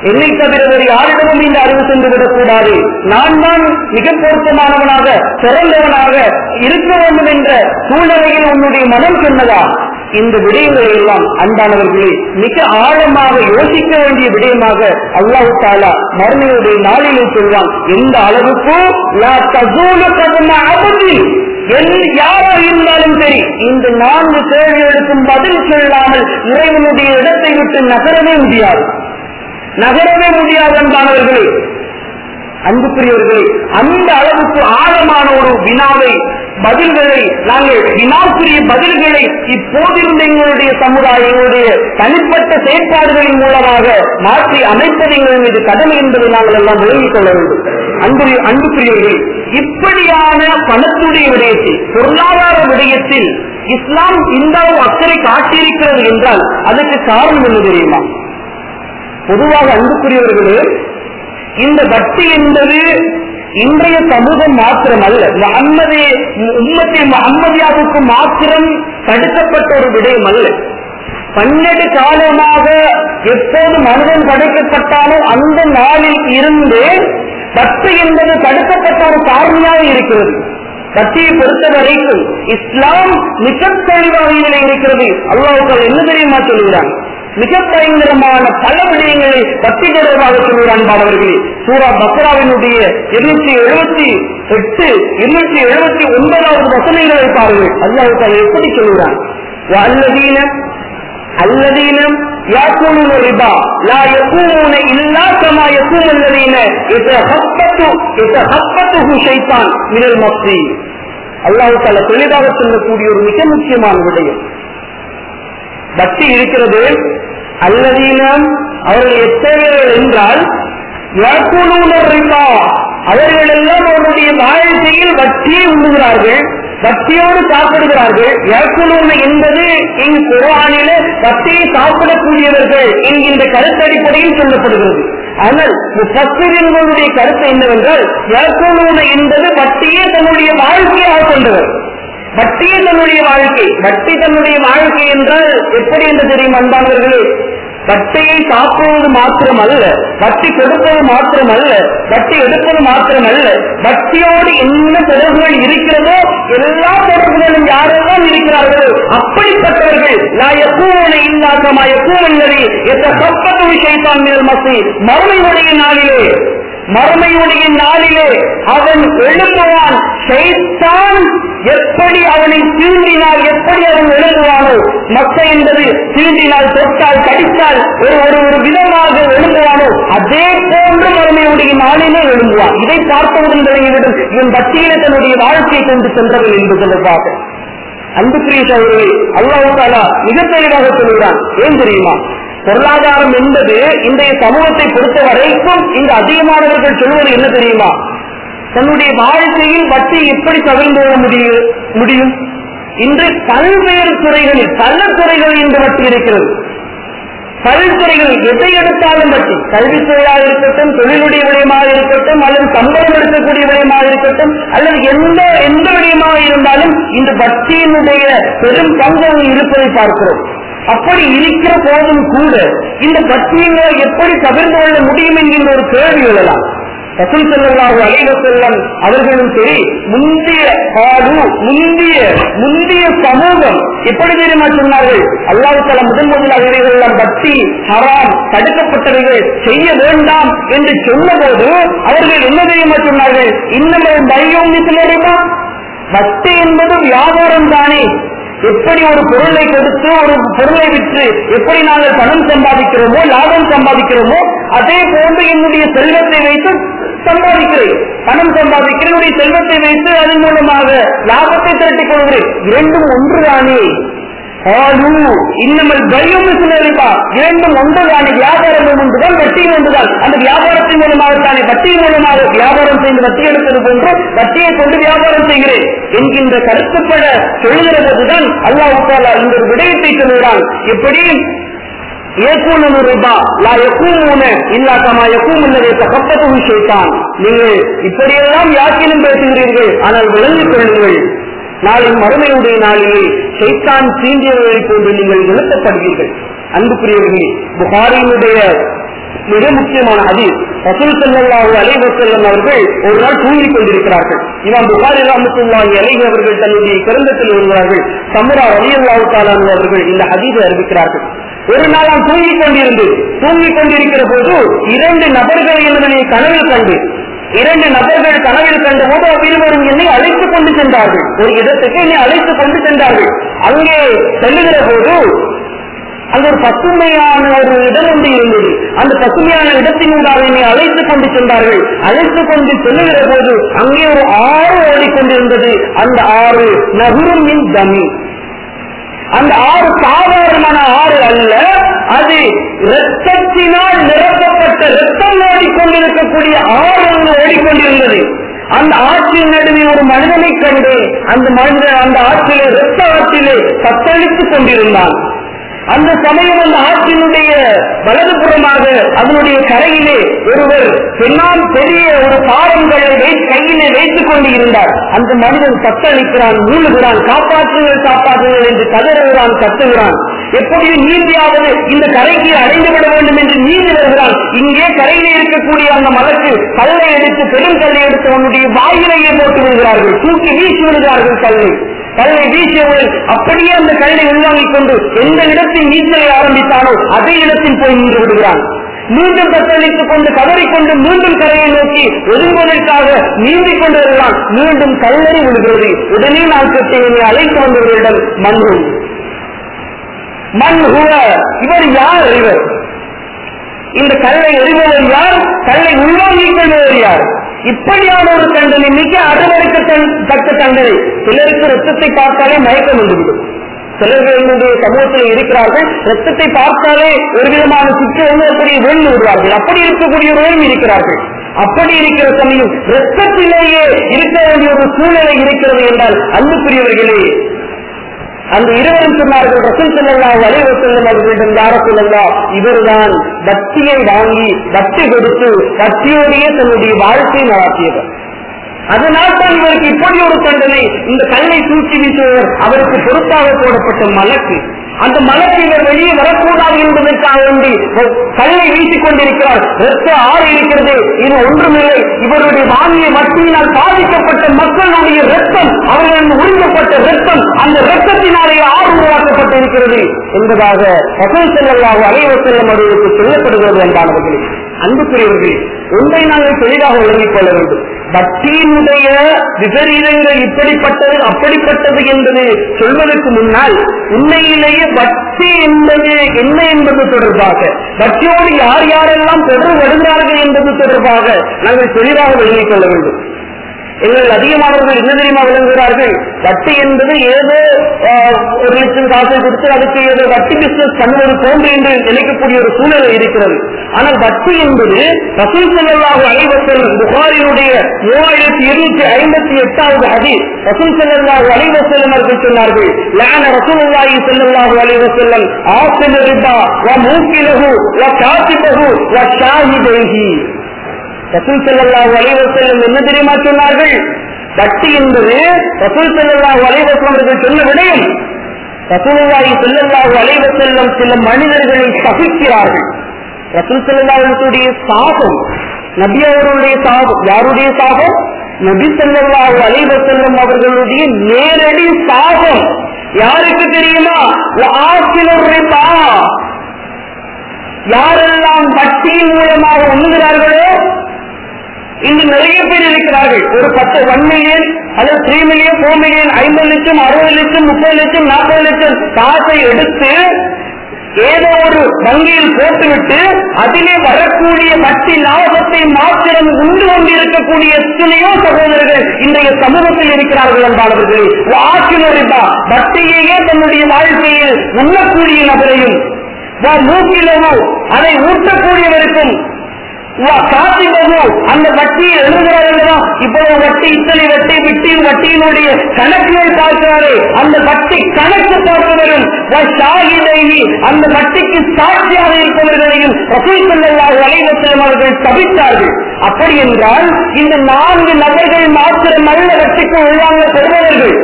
என்னை தவிர வேறு யாரிடமும் இந்த அறிவு சென்று விடக்கூடாது நான் தான் மிக பொருத்தமானவனாக சிறந்தவனாக இருக்க வேண்டும் என்ற சூழ்நிலையில் உன்னுடைய மனம் சொன்னதா இந்த விடயங்களை எல்லாம் அன்பானவர்களே மிக ஆழமாக யோசிக்க வேண்டிய விடயமாக அல்லாஹு தாலா மறுமையுடைய நாளிலே சொல்வான் எந்த அளவுக்கு லா தசூல கதம அபதி என் யாராக இருந்தாலும் சரி இந்த நான்கு கேள்விகளுக்கும் பதில் சொல்லாமல் இறைவனுடைய இடத்தை விட்டு நகரவே முடியாது நகரவே முடியாது அன்பானவர்களே அன்புக்குரியவர்களே அந்த அளவுக்கு ஆழமான ஒரு வினாவை பதில்களை நாங்கள் வினாக்குரிய பதில்களை இப்போதிருந்த எங்களுடைய சமுதாயம் எங்களுடைய தனிப்பட்ட செயற்பாடுகளின் மூலமாக மாற்றி அமைப்பது எங்கள் மீது கடமை என்பதை நாங்கள் எல்லாம் விளங்கிக் கொள்ள வேண்டும் அன்புரிய அன்புக்குரியவர்கள் இப்படியான பணத்துடைய விடயத்தில் பொருளாதார விடயத்தில் இஸ்லாம் இந்த அளவு அக்கறை காட்டியிருக்கிறது என்றால் அதற்கு காரணம் என்ன தெரியுமா பொதுவாக அன்புக்குரியவர்களே இந்த வட்டி என்பது இன்றைய சமூகம் மாத்திரமல்ல முகம்மதே உம்மத்தை முகம்மதியாவுக்கு மாத்திரம் தடுக்கப்பட்ட ஒரு விடயம் அல்ல பன்னெண்டு காலமாக எப்போது மனிதன் படைக்கப்பட்டாலோ அந்த நாளில் இருந்து வட்டி என்பது தடுக்கப்பட்ட ஒரு காரணியாக இருக்கிறது வட்டியை பொறுத்த வரைக்கும் இஸ்லாம் மிக தெளிவாக இதில் இருக்கிறது அல்லாவுக்கள் என்ன தெரியுமா சொல்லுகிறான் மிக பயங்கரமான பல விடயங்களை பக்தி தொடர்பாக சொல்கிறான் பாடவர்களே சூரா பக்ராவினுடைய இருநூற்றி எழுபத்தி எட்டு இருநூற்றி எழுபத்தி ஒன்பதாவது வசனங்களை பாருங்கள் அல்லாஹ் எப்படி சொல்கிறான் அல்லதீன الذين يأكلون الربا لا يقومون إلا كما يقوم الذين يتخبطه يتخبطه شيطان من المص அல்லாஹு தாலா தெளிவாக சொல்லக்கூடிய ஒரு மிக முக்கியமான விடயம் பக்தி இருக்கிறது அல்லதீனம் அவர்கள் எத்தகையவர்கள் என்றால் அவர்கள் எல்லாம் அவருடைய வாழ்க்கையில் வட்டியை உண்ணுகிறார்கள் வட்டியோடு சாப்பிடுகிறார்கள் ஏற்குழுமை என்பது இங்கு குரானில வட்டியை சாப்பிடக்கூடியவர்கள் என்கின்ற கருத்தடிப்படையில் சொல்லப்படுகிறது ஆனால் முப்பத்திரிகளுடைய கருத்து என்னவென்றால் ஏற்குழுமை என்பது வட்டியே தன்னுடைய வாழ்க்கையாக கொண்டவர் வட்டியே தன்னுடைய வாழ்க்கை வட்டி தன்னுடைய வாழ்க்கை என்றால் எப்படி என்று தெரியும் அன்பானவர்களே வட்டியை சாப்பிடுவது மாத்திரமல்ல வட்டி கொடுப்பது மாத்திரமல்ல வட்டி எடுப்பது மாத்திரமல்ல வட்டியோடு என்ன தொடர்புகள் இருக்கிறதோ எல்லா தொடர்புகளும் யாரெல்லாம் இருக்கிறார்களோ அப்படிப்பட்டவர்கள் நான் எப்பூவனை இல்லாதமா எப்பூவல்லது எத்த சப்பத்து விஷயத்தான் மேல் மசி மறுமையுடைய நாளிலே மறுமையுடைய நாளிலே அவன் எழுதுவான் செய்தான் எப்படி அவனை தீண்டினால் எப்படி அவன் எழுதுவானோ மக்க என்பது தீண்டினால் தொட்டால் கடித்தால் ஒரு ஒரு ஒரு விதமாக எழுதுவானோ அதே போன்று மறுமையுடைய நாளிலே எழுதுவான் இதை பார்த்தவுடன் தொடங்கிவிடும் இவன் பட்டியல தன்னுடைய வாழ்க்கையை கொண்டு சென்றவன் என்று சொல்லுவார்கள் அன்புக்குரிய சகோதரி அல்லாஹு தாலா மிக தெளிவாக சொல்கிறான் ஏன் தெரியுமா பொருளாதாரம் என்பது இன்றைய சமூகத்தை பொறுத்த வரைக்கும் இந்த அதிகமானவர்கள் சொல்வது என்ன தெரியுமா தன்னுடைய வாழ்க்கையில் வட்டி எப்படி தவிர்ந்து கொள்ள முடியும் முடியும் இன்று பல்வேறு துறைகளில் பல துறைகளில் இந்த வட்டி இருக்கிறது பல்துறைகள் எதை எடுத்தாலும் வட்டி கல்வித்துறையாக இருக்கட்டும் தொழிலுடைய விடயமாக இருக்கட்டும் அல்லது சம்பளம் எடுக்கக்கூடிய விடயமாக இருக்கட்டும் அல்லது எந்த எந்த விடயமாக இருந்தாலும் இந்த வட்டியினுடைய பெரும் பங்கு இருப்பதை பார்க்கிறோம் அப்படி இருக்கிற போதும் கூட இந்த பட்டியலை எப்படி தவிர்த்து கொள்ள முடியும் என்கின்ற ஒரு கேள்வி எழலாம் ரசூல் செல்லல்லாஹு அலைஹி வஸல்லம் அவர்களும் சரி முந்திய காடு முந்திய முந்திய சமூகம் எப்படி தெரியுமா சொன்னார்கள் அல்லாஹ் தலா முதன் முதலாக இவைகளெல்லாம் பக்தி ஹராம் தடுக்கப்பட்டவைகள் செய்ய வேண்டாம் என்று சொன்னபோது அவர்கள் என்ன தெரியுமா சொன்னார்கள் இன்னும் பையோம் சிலருமா பக்தி என்பது வியாபாரம் தானே எப்படி ஒரு பொருளை கொடுத்து ஒரு பொருளை விற்று எப்படி நாங்கள் பணம் சம்பாதிக்கிறோமோ லாபம் சம்பாதிக்கிறோமோ அதே போன்று என்னுடைய செல்வத்தை வைத்து சம்பாதிக்கிறேன் பணம் சம்பாதிக்கிறேன் என்னுடைய செல்வத்தை வைத்து அதன் மூலமாக லாபத்தை திரட்டிக் கொள்கிறேன் இரண்டும் ஒன்றுதானே இன்னமல் பயம் சிலரிப்பா இரண்டும் ஒன்றுதானே வியாபாரம் ஒன்றுதான் வட்டியும் ஒன்றுதான் அந்த வியாபாரத்தின் மூலமாக தானே வட்டியின் மூலமாக வியாபாரம் செய்து வட்டி எடுப்பது போன்று வட்டியை கொண்டு வியாபாரம் செய்கிறேன் என்கின்ற கருத்துப்பட சொல்லுகிற போதுதான் அல்லாஹ் தாலா இந்த ஒரு விடயத்தை சொல்லுகிறான் எப்படி ஏக்கூனு ரூபா லா யக்கூமுன இல்லா கமா யக்கூம் உள்ளதை தகப்பத்து ஷைத்தான் நீங்கள் இப்படியெல்லாம் யாக்கிலும் பேசுகிறீர்கள் ஆனால் விளங்கிக் கொள்ளுங்கள் நாளை மறுமையுடைய நாளிலே சைத்தான் சீண்டியவர்களை போன்று நீங்கள் நிறுத்தப்படுவீர்கள் அன்புக்குரியவர்களே புகாரியினுடைய மிக முக்கியமான ஹதீஸ் ரசூல் ஸல்லல்லாஹு அலைஹி வஸல்லம் அவர்கள் ஒரு நாள் தூங்கிக் கொண்டிருக்கிறார்கள் இமாம் புகாரி ரஹ்மத்துல்லாஹி அலைஹி அவர்கள் தன்னுடைய கிரந்தத்தில் வருகிறார்கள் சமுரா ரலியல்லாஹு தஆலா அன்ஹு அவர்கள் இந்த ஹதீஸை அறிவிக்கிறார்கள் ஒரு நாள் நான் தூங்கிக் கொண்டிருந்து தூங்கிக் கொண்டிருக்கிற போது இரண்டு நபர்களை என்னுடைய கனவில் கண்டு இரண்டு நபர்கள் கனவில் கண்ட போது அவ்விருவரும் என்னை அழைத்துக் கொண்டு சென்றார்கள் ஒரு இடத்துக்கு என்னை அழைத்துக் கொண்டு சென்றார்கள் அங்கே செல்லுகிற போது அங்கு ஒரு பசுமையான ஒரு இடம் ஒன்று இருந்தது அந்த பசுமையான இடத்தினூடாக என்னை அழைத்துக் கொண்டு சென்றார்கள் அழைத்துக் கொண்டு செல்லுகிற போது அங்கே ஒரு ஆறு ஓடிக்கொண்டிருந்தது அந்த ஆறு நகுரும் மின் தமி அந்த ஆறு சாதாரணமான ஆறு அல்ல அது இரத்தத்தினால் நிரப்பப்பட்ட இரத்தம் ஓடிக்கொண்டிருக்கக்கூடிய ஆறு ஒன்று ஓடிக்கொண்டிருந்தது அந்த ஆற்றின் நடுவே ஒரு மனிதனை கண்டு அந்த மனிதன் அந்த ஆற்றிலே இரத்த ஆற்றிலே தத்தளித்துக் கொண்டிருந்தான் அந்த சமயம் அந்த ஆற்றினுடைய வலதுபுறமாக அதனுடைய கரையிலே ஒருவர் பெண்ணால் பெரிய ஒரு பாரங்களை வை- கையிலே வைத்துக் கொண்டு இருந்தார் அந்த மனிதன் தத்தளிக்கிறான் மூழ்கிறான் காப்பாற்றுங்கள் காப்பாற்றுங்கள் என்று கதறுகிறான் கத்துகிறான் எப்படியும் நீந்தியாவது இந்த கரைக்கு அடைந்து விட வேண்டும் என்று நீந்தி வருகிறான் இங்கே கரையிலே இருக்கக்கூடிய அந்த மலக்கு கல்லை எடுத்து பெரும் கல்லை எடுத்து அவனுடைய வாயிலேயே போட்டு விடுகிறார்கள் தூக்கி வீசி விடுகிறார்கள் கல்லை கல்லை வீசியவர்கள் அப்படியே அந்த கல்லை உள்வாங்கிக் கொண்டு எந்த இடத்தில் நீச்சலை ஆரம்பித்தானோ அதே இடத்தில் போய் நின்று விடுகிறான் மீண்டும் தத்தளித்துக் கொண்டு கதறிக்கொண்டு மீண்டும் கரையை நோக்கி ஒதுங்குவதற்காக நீந்திக் கொண்டு வருகிறான் மீண்டும் கல்லறி விடுகிறது உடனே நான் கட்டி என்னை அழைத்து வந்தவர்களிடம் மண்ணும் மண் ஹுவ இவர் யார் இவர் இந்த கல்லை எறிபவர் யார் கல்லை உள்வாங்கிக் கொள்பவர் யார் இப்படியான ஒரு தண்டனை மிக அறவறுக்கத்தக்க தண்டனை சிலருக்கு ரத்தத்தை பார்த்தாலே மயக்கம் வந்துவிடும் சிலர்கள் என்னுடைய சமூகத்தில் இருக்கிறார்கள் ரத்தத்தை பார்த்தாலே ஒரு விதமான சுற்று வந்து அப்படி விழுந்து விடுவார்கள் அப்படி இருக்கக்கூடியவர்களும் இருக்கிறார்கள் அப்படி இருக்கிற சமயம் ரத்தத்திலேயே இருக்க வேண்டிய ஒரு சூழ்நிலை இருக்கிறது என்றால் அன்புக்குரியவர்களே அந்த இருவரும் சொன்னார்கள் ரசூல் ஸல்லல்லாஹு அலைஹி வஸல்லம் அவர்களிடம் யார சொல்லலாம் இவர்தான் பக்தியை வாங்கி பக்தி கொடுத்து பக்தியோடையே தன்னுடைய வாழ்க்கையை நடத்தியவர் அதனால் தான் இவருக்கு இப்படி ஒரு தண்டனை இந்த கல்லை தூக்கி வீசுவர் அவருக்கு பொறுப்பாக போடப்பட்ட மலக்கு அந்த மலக்கு இவர் வெளியே வரக்கூடாது என்பதற்காக வேண்டி ஒரு கல்லை வீசிக் கொண்டிருக்கிறார் ரத்த ஆறு இருக்கிறது இது ஒன்றுமில்லை இவருடைய வாங்கிய மத்தியினால் பாதிக்கப்பட்ட மக்களுடைய ரத்தம் அவர்களின் உறிஞ்சப்பட்ட ரத்தம் அந்த ரத்தத்தினாலேயே ஆறு உருவாக்கப்பட்டு இருக்கிறது என்பதாக ரசூல் செல்லல்லாஹு அலைவ செல்லும் அவர்களுக்கு சொல்லப்படுகிறது என்றானவர்களே அன்புக்குரியவர்களே ஒன்றை நாங்கள் தெளிவாக விளங்கிக் கொள்ள வேண்டும் பக்தியினுடைய விபரீதங்கள் இப்படிப்பட்டது அப்படிப்பட்டது என்பது சொல்வதற்கு முன்னால் உண்மையிலேயே பக்தி என்பது என்ன என்பது தொடர்பாக பக்தியோடு யார் யாரெல்லாம் தொடர்பு வருகிறார்கள் என்பது தொடர்பாக நாங்கள் தெளிவாக விளங்கிக் கொள்ள வேண்டும் எங்கள் அதிகமானவர்கள் என்ன தெரியுமா விளங்குகிறார்கள் வட்டி என்பது ஏதோ ஆஹ், ஒரு லட்சம் காசை கொடுத்து அதுக்கு ஏதோ வட்டி பிசினஸ் பண்ணுவது போன்று என்று நினைக்கக்கூடிய ஒரு சூழ்நிலை இருக்கிறது ஆனால் வட்டி என்பது ரசூல் ஸல்லல்லாஹு அலைஹி வஸல்லம் புகாரினுடைய மூவாயிரத்தி இருநூற்றி ஐம்பத்தி எட்டாவது ஹதீஸ் ரசூல் ஸல்லல்லாஹு அலைஹி வஸல்லம் அவர்கள் சொன்னார்கள் லான ரசூலுல்லாஹி ஸல்லல்லாஹு அலைஹி வஸல்லம் ஆசில் ரிபா வ மூக்கிலஹு வ காத்திபஹு வ ஷாஹிதைஹி ரசூல் ஸல்லல்லாஹு அலைஹி வஸல்லம் என்ன தெரியுமா சொன்னார்கள் வட்டி என்பது ரசூல் ஸல்லல்லாஹு அலைஹி வஸல்லம் அவர்கள் சொன்ன விடயம் ரசூலுல்லாஹி ஸல்லல்லாஹு அலைஹி வஸல்லம் சில மனிதர்களை சபிக்கிறார்கள் ரசூல் ஸல்லல்லாஹு அலைஹி வஸல்லுடைய சாபம் நபி அவர்களுடைய சாபம் யாருடைய சாபம் நபி ஸல்லல்லாஹு அலைஹி வஸல்லம் அவர்களுடைய நேரடி சாபம் யாருக்கு தெரியுமா ஆசிலர் ரிபா யாரெல்லாம் வட்டியின் மூலமாக உண்ணுகிறார்களோ இங்கு நிறைய பேர் இருக்கிறார்கள் ஒரு பத்து ஒன் மில்லியன் அல்லது த்ரீ மில்லியன் ஃபோர் மில்லியன் ஐம்பது லட்சம் அறுபது லட்சம் முப்பது லட்சம் நாற்பது லட்சம் காசை எடுத்து ஏதோ ஒரு வங்கியில் போட்டுவிட்டு அதிலே வரக்கூடிய வட்டி லாபத்தை மாத்திரம் உண்டு கொண்டிருக்கக்கூடிய எத்தனையோ சகோதரர்கள் இன்றைய சமூகத்தில் இருக்கிறார்கள் என்றாளர்களே ஆக்கினரிப்பா வட்டியையே தன்னுடைய வாழ்க்கையில் உண்ணக்கூடிய நபரையும் வா மூக்கிலவோ அதை ஊட்டக்கூடியவருக்கும் வா காத்திபகு அந்த வட்டியை எழுதுகிறார்களா இவ்வளவு வட்டி இத்தனை வட்டி விட்டி வட்டியினுடைய கணக்குகளை பார்க்கிறாரே அந்த வட்டி கணக்கு பார்ப்பவரும் வா ஷாஹிதைஹி அந்த வட்டிக்கு சாட்சியாக இருப்பவர்களையும் ரசூல் ஸல்லல்லாஹு அலைஹி வஸல்லம் அவர்கள் தவித்தார்கள் அப்படி என்றால் இந்த நான்கு நபர்கள் மாத்திரம் நல்ல வட்டிக்கு உள்வாங்கப்படுபவர்கள்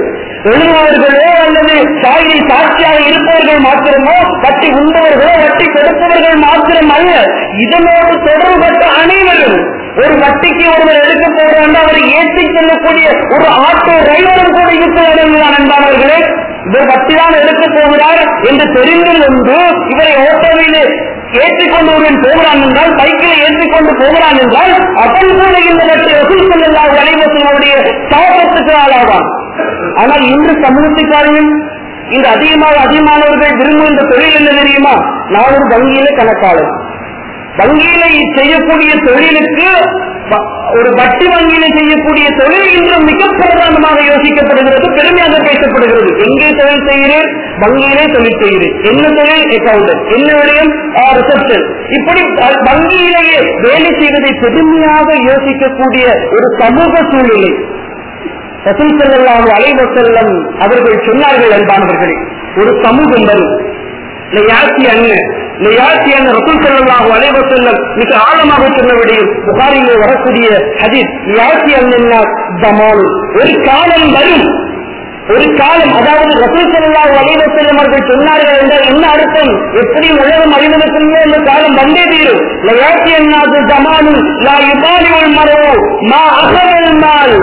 எழுதுபவர்களோ அல்லது சாயில் சாட்சியாக இருப்பவர்கள் மாத்திரமோ வட்டி உண்பவர்களோ வட்டி கொடுப்பவர்கள் மாத்திரம் அல்ல இதனோடு தொடர்பட்ட அனைவரும் ஒரு வட்டிக்கு ஒருவர் எடுக்க போகிறாங்க அவரை ஏற்றிச் செல்லக்கூடிய ஒரு ஆட்டோ டிரைவரும் கூட இருக்க வேண்டும் என்பார்களே இவர் வட்டிதான் எடுக்க போகிறார் என்று தெரிந்தும் கொண்டு இவரை ஓட்டோவில் ஏற்றிக்கொண்டு ஒருவன் போகிறான் என்றால் பைக்கில் ஏற்றிக்கொண்டு போகிறான் என்றால் அவன் கூட இந்த வட்டி வசூல் செல்லாத அனைவசனுடைய சாபத்துக்கு ஆளாவான் ஆனால் இன்று சமூகத்துக்காரர்கள் இங்கு அதிகமாக அதிகமானவர்கள் விரும்புகின்ற தொழில் என்ன தெரியுமா நான் ஒரு வங்கியில கணக்காளர் வங்கியில செய்யக்கூடிய தொழிலுக்கு வ- ஒரு வட்டி வங்கியில செய்யக்கூடிய தொழில் இன்று மிக பிரதானமாக யோசிக்கப்படுகிறது பெருமையாக பேசப்படுகிறது எங்கே தொழில் செய்கிறேன் வங்கியிலே தொழில் செய்கிறேன் என்ன தொழில் அக்கௌண்டன்ட் என்ன விடயம் ரிசப்ஷன் இப்படி அஹ், வங்கியிலேயே வேலை செய்வதை பெருமையாக யோசிக்கக்கூடிய ஒரு சமூக சூழ்நிலை ரசூல் ஸல்லல்லாஹு அலைஹி வஸல்லம் அவர்கள் சொன்னார்கள் அன்பானவர்களே ஒரு சமூகம் வரும் யாசி அண்ணன் யாசி அண்ணன் ரசூல் ஸல்லல்லாஹு அலைஹி வஸல்லம் மிக ஆழமாக சொன்ன விடையும் புகாரிலே வரக்கூடிய ஹதீஸ் யாசி அண்ணன் ஜமால் ஒரு காலம் வரும் ஒரு காலம் அதாவது ரசூல் ஸல்லல்லாஹு அலைஹி வஸல்லம் அவர்கள் சொன்னார்கள் என்றால் என்ன அர்த்தம் எப்படி உலகம் அறிவதற்குள்ளே இந்த காலம் வந்தே தீரும் லயாசி அண்ணாது ஜமானு லா யுபாலியுல் மரவு மா அகல் மால்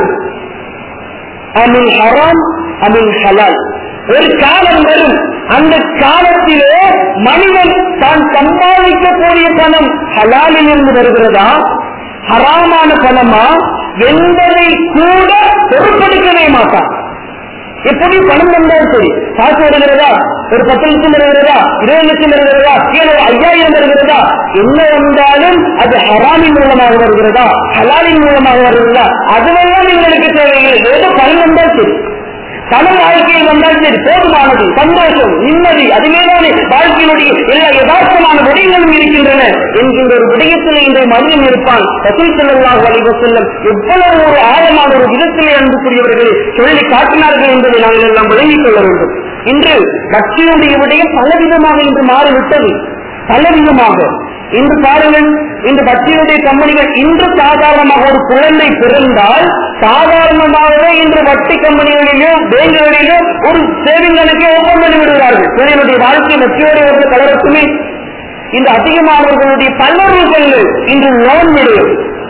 அமின் ஹராம் அமின் ஹலால் ஒரு காலம் வரும் அந்த காலத்திலே மனிதன் தான் சம்பாதிக்கக்கூடிய பணம் ஹலாலில் இருந்து வருகிறதா ஹராமான பணமா என்பதை கூட பொருட்படுத்தவே மாட்டான் எப்படி பணம் வந்தாலும் சரி காசு வருகிறதா ஒரு பத்து லட்சம் வருகிறதா இருபது லட்சம் வருகிறதா கீழே ஐயாயிரம் வருகிறதா என்ன வந்தாலும் அது ஹராமின் மூலமாக வருகிறதா ஹலாலின் மூலமாக வருகிறதா அதுவெல்லாம் எங்களுக்கு தேவையில்லை ஏதோ பணம் வந்தால் சரி பணம் வாழ்க்கையில் வந்தால் சரி போதுமானது சந்தோஷம் நிம்மதி அதிலேதானே வாழ்க்கையினுடைய எல்லா யதார்த்தமான விடயங்களும் இருக்கின்றன என்கின்ற ஒரு விடயத்தில் இன்றைய மனிதன் இருப்பான் ரசூல் ஸல்லல்லாஹு அலைஹி வஸல்லம் எவ்வளவு ஒரு ஆழமான ஒரு விதத்திலே அன்புக்குரியவர்களை சொல்லி காட்டினார்கள் என்பதை நாங்கள் எல்லாம் விளங்கிக் கொள்ள வேண்டும் இன்று பக்தியுடைய விடயம் பலவிதமாக இன்று மாறிவிட்டது பலவிதமாக இன்று பாருங்கள் இந்த பக்தியுடைய கம்பெனிகள் இன்று சாதாரணமாக ஒரு குழந்தை பிறந்தால் சாதாரணமாகவே இன்று வட்டி கம்பெனிகளிலோ பேங்குகளிலோ ஒரு சேவிங் கணக்கை ஓபன் பண்ணி விடுகிறார்கள் பிள்ளைகளுடைய வாழ்க்கை வெற்றியோடு வந்து கலரத்துமே இந்த அதிகமானவர்களுடைய பல்லுறுகள் இன்று லோன் விடு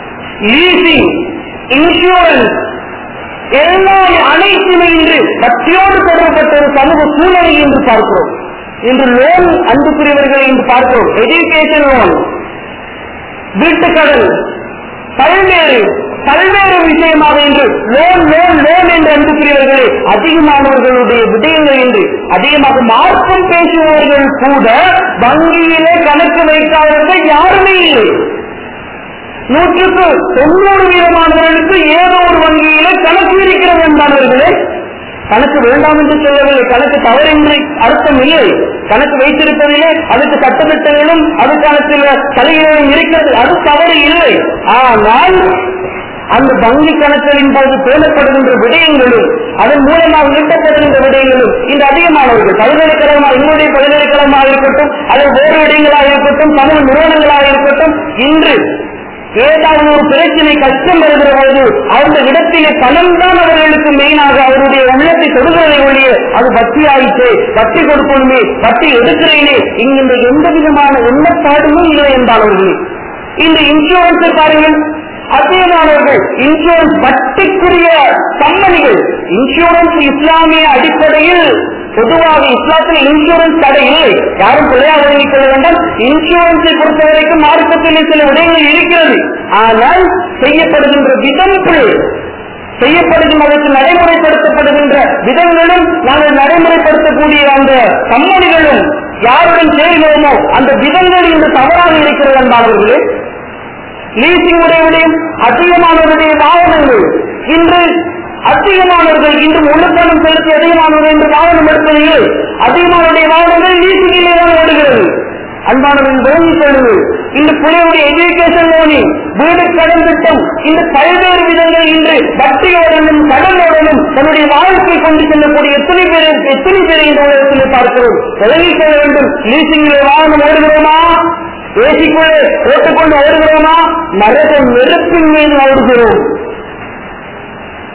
லீசிங் இன்சூரன்ஸ் எல்லாம் அனைத்துமே இன்று பக்தியோடு தொடர்பட்ட ஒரு சமூக சூழலை இன்று பார்க்கிறோம் இன்று லோன் அன்புக்குரியவர்களை இன்று பார்க்கிறோம் எஜுகேஷன் லோன் வீட்டுக்கடன் பல்வேறு பல்வேறு விஷயமாக இன்று லோன் லோன் லோன் என்று அன்புக்குரியவர்களே அதிகமானவர்களுடைய விடயங்கள் என்று அதிகமாக மார்க்கம் பேசுபவர்கள் கூட வங்கியிலே கணக்கு வைக்காதவர்கள் யாருமே இல்லை நூற்றுக்கு தொண்ணூறு வீதமானவர்களுக்கு ஏதோ ஒரு வங்கியிலே கணக்கு இருக்கிறது என்பானவர்களே கணக்கு வேண்டாம் என்று சொல்லவில்லை கணக்கு தவறின்றி அர்த்தம் இல்லை கணக்கு வைத்திருப்பதிலே அதுக்கு சட்டத்திட்டங்களும் அதுக்கான சில சலுகைகளும் இருக்கிறது அது தவறு இல்லை ஆனால் அந்த வங்கி கணக்குகளின் போது பேணப்படுகின்ற விடயங்களும் அதன் மூலமாக நீட்டப்படுகின்ற விடயங்களும் இந்த அதிகமானவர்கள் பல்கலைக்கழகமாக எங்களுடைய பல்கலைக்கழகமாக இருக்கட்டும் அல்லது வேறு இடங்களாக இருக்கட்டும் சமூக நிறுவனங்களாக இருக்கட்டும் இன்று ஏதாவது ஒரு பிரச்சனை கஷ்டம் வருகிற பொழுது அந்த இடத்திலே பணம் தான் அவர்களுக்கு மெயினாக அவருடைய உள்ளத்தை தொடுகிறதை ஒழிய அது வட்டி ஆயிற்று வட்டி கொடுக்கணுமே வட்டி எடுக்கிறேனே இங்கின்ற எந்த விதமான எண்ணப்பாடுமே இல்லை என்றாளர்கள் இந்த இன்சூரன்ஸை பாருங்கள் அதிகமானவர்கள் இன்சூரன்ஸ் வட்டிக்குரிய கம்பெனிகள் இன்சூரன்ஸ் இஸ்லாமிய அடிப்படையில் பொதுவாக இஸ்லாத்தில் இன்சூரன்ஸ் தடை இல்லை யாரும் பிள்ளையா விளங்கிக் கொள்ள வேண்டாம் இன்சூரன்ஸை பொறுத்தவரைக்கும் மார்க்கத்திலே சில விடயங்கள் இருக்கிறது ஆனால் செய்யப்படுகின்ற விதம் பிழை செய்யப்படுகின்ற அதற்கு நடைமுறைப்படுத்தப்படுகின்ற விதங்களும் நாங்கள் நடைமுறைப்படுத்தக்கூடிய அந்த கம்பெனிகளும் யாருடன் சேர்கிறோமோ அந்த விதங்கள் இன்று தவறாக இருக்கிறது என்பார்களே லீசிங் உடையவர்களையும் அதிகமானவருடைய வாகனங்கள் இன்று அதிகமானவர்கள் இன்று முழுப்பணம் செலுத்தி அதிகமானவர்கள் இன்று வாகனம் எடுப்பதில்லை அதிகமானவருடைய வாகனங்கள் லீசிங்கிலே தான் ஓடுகிறது அன்பானவர்கள் விளங்கிக் கொள்ளுங்கள் இந்த பிள்ளையுடைய எஜுகேஷன் லோனிங் வீடு கடன் திட்டம் இந்த பல்வேறு விதங்கள் இன்று வட்டியோடனும் கடனோடனும் தன்னுடைய வாழ்க்கை கொண்டு செல்லக்கூடிய எத்தனை பேர் எத்தனை பேரை இந்த உலகத்தில் பார்க்கிறோம் விளங்கிக் கொள்ள வேண்டும் லீசிங்கிலே வாகனம் ஓடுகிறோமா ஏசிக்குள்ளே போட்டுக்கொண்டு ஓடுகிறோமா நரக நெருப்பின் மீது ஓடுகிறோம்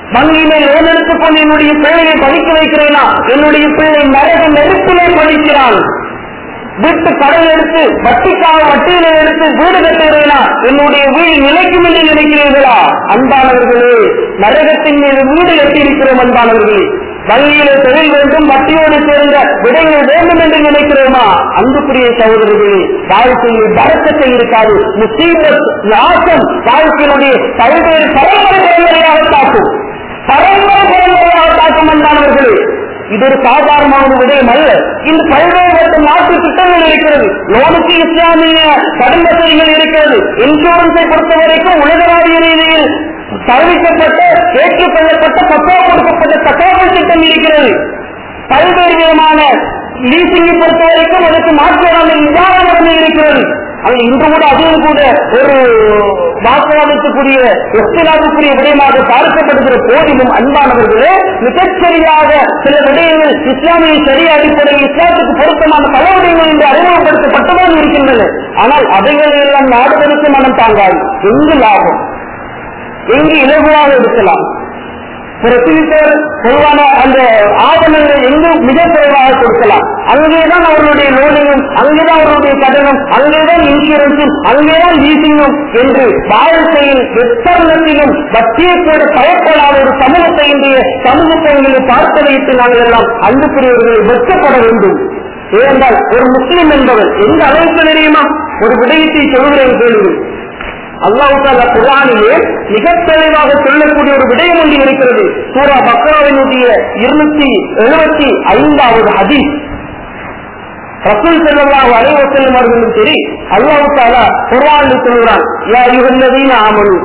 வங்கியிலே லோன் எடுத்துக்கொண்டு என்னுடைய பிள்ளையை படிக்க வைக்கிறேனா என்னுடைய பிள்ளை நரக நெருப்பிலே படிக்கிறான் வீட்டு கடை எடுத்து வட்டிக்காக வட்டியில எடுத்து வீடு கட்டுகிறேனா என்னுடைய வீடு நிலைக்கும் என்று நினைக்கிறீர்களா அன்பானவர்களே நரகத்தின் மீது வீடு கட்டியிருக்கிறோம் அன்பானவர்களே வங்கியிலே தொழில் வேண்டும் வட்டியோடு சேர்ந்த விடைகள் வேண்டும் என்று நினைக்கிறோமா அன்புக்குரிய சகோதரர்களே வாழ்க்கையில் பறக்கத்தை இருக்காது முசீபத் நாசம் வாழ்க்கையினுடைய பல்வேறு பரம்பரை பரம்பரையாக தாக்கும் பரம்பரை பரம்பரையாக தாக்கும் அன்பானவர்களே இது ஒரு சாதாரணமான ஒரு விடயம் அல்ல இந்த பல்வேறு வருடம் நாட்டு திட்டங்கள் இருக்கிறது லோனுக்கு இஸ்லாமிய கடன் வசதிகள் இருக்கிறது இன்சூரன்ஸை பொறுத்த வரைக்கும் உலகளாவிய ரீதியில் தவிர்க்கப்பட்ட ஏற்றுக்கொள்ளப்பட்ட பக்கா கொடுக்கப்பட்ட தகவல் திட்டம் இருக்கிறது பல்வேறு விதமான லீசிங்கை பொறுத்த வரைக்கும் அதற்கு மாற்றான நிவாரணம் இருக்கிறது அது இன்று கூட அதுவும் கூட ஒரு வாக்குவாதத்துக்குரிய எஸ்திலாவுக்குரிய விடயமாக பார்க்கப்படுகிற போதிலும் அன்பானவர்களே மிகச்சரியாக சில விடயங்கள் இஸ்லாமிய சரிய அடிப்படையில் இஸ்லாத்துக்கு பொருத்தமான பல விடயங்கள் இன்று அறிமுகப்படுத்தப்பட்டதாக இருக்கின்றன ஆனால் அவைகளை எல்லாம் நாடுகளுக்கு மனம் தாங்காது எங்கு லாபம் எங்கு இலகுவாக எடுக்கலாம் பிரசித்தர் பொதுவான அந்த ஆவணங்கள் எங்கு மிக குறைவாக கொடுக்கலாம் அங்கேதான் அவர்களுடைய லோனிங்கும் அங்கேதான் அவர்களுடைய கடனும் அங்கேதான் இன்சூரன்ஸும் அங்கேதான் லீசிங்கும் என்று வாழ்க்கையில் எத்தருணத்திலும் வட்டியை கூட பயப்படாத ஒரு சமூகத்தை இன்றைய சமூகத்தை பார்க்க வைத்து நாங்கள் எல்லாம் அன்புக்குரியவர்களை வெட்கப்பட வேண்டும் ஏனென்றால் ஒரு முஸ்லிம் என்பவர் எந்த அளவுக்கு தெரியுமா ஒரு விடயத்தை சொல்கிறேன் கேள்வி அல்லாஹால குரானிலே மிக தெளிவாக சொல்லக்கூடிய ஒரு விடயம் ஒன்று இருக்கிறது சூரா பக்ராவினுடைய இருநூத்தி எழுபத்தி ஐந்தாவது ஹதீஸ் ரசூல் செல்லல்லாஹு அலைஹி வஸல்லம் அவர்களும் சரி அல்லாஹ் தஆலா குர்ஆனில் சொல்கிறான் யா அய்யுஹல்லதீன ஆமனு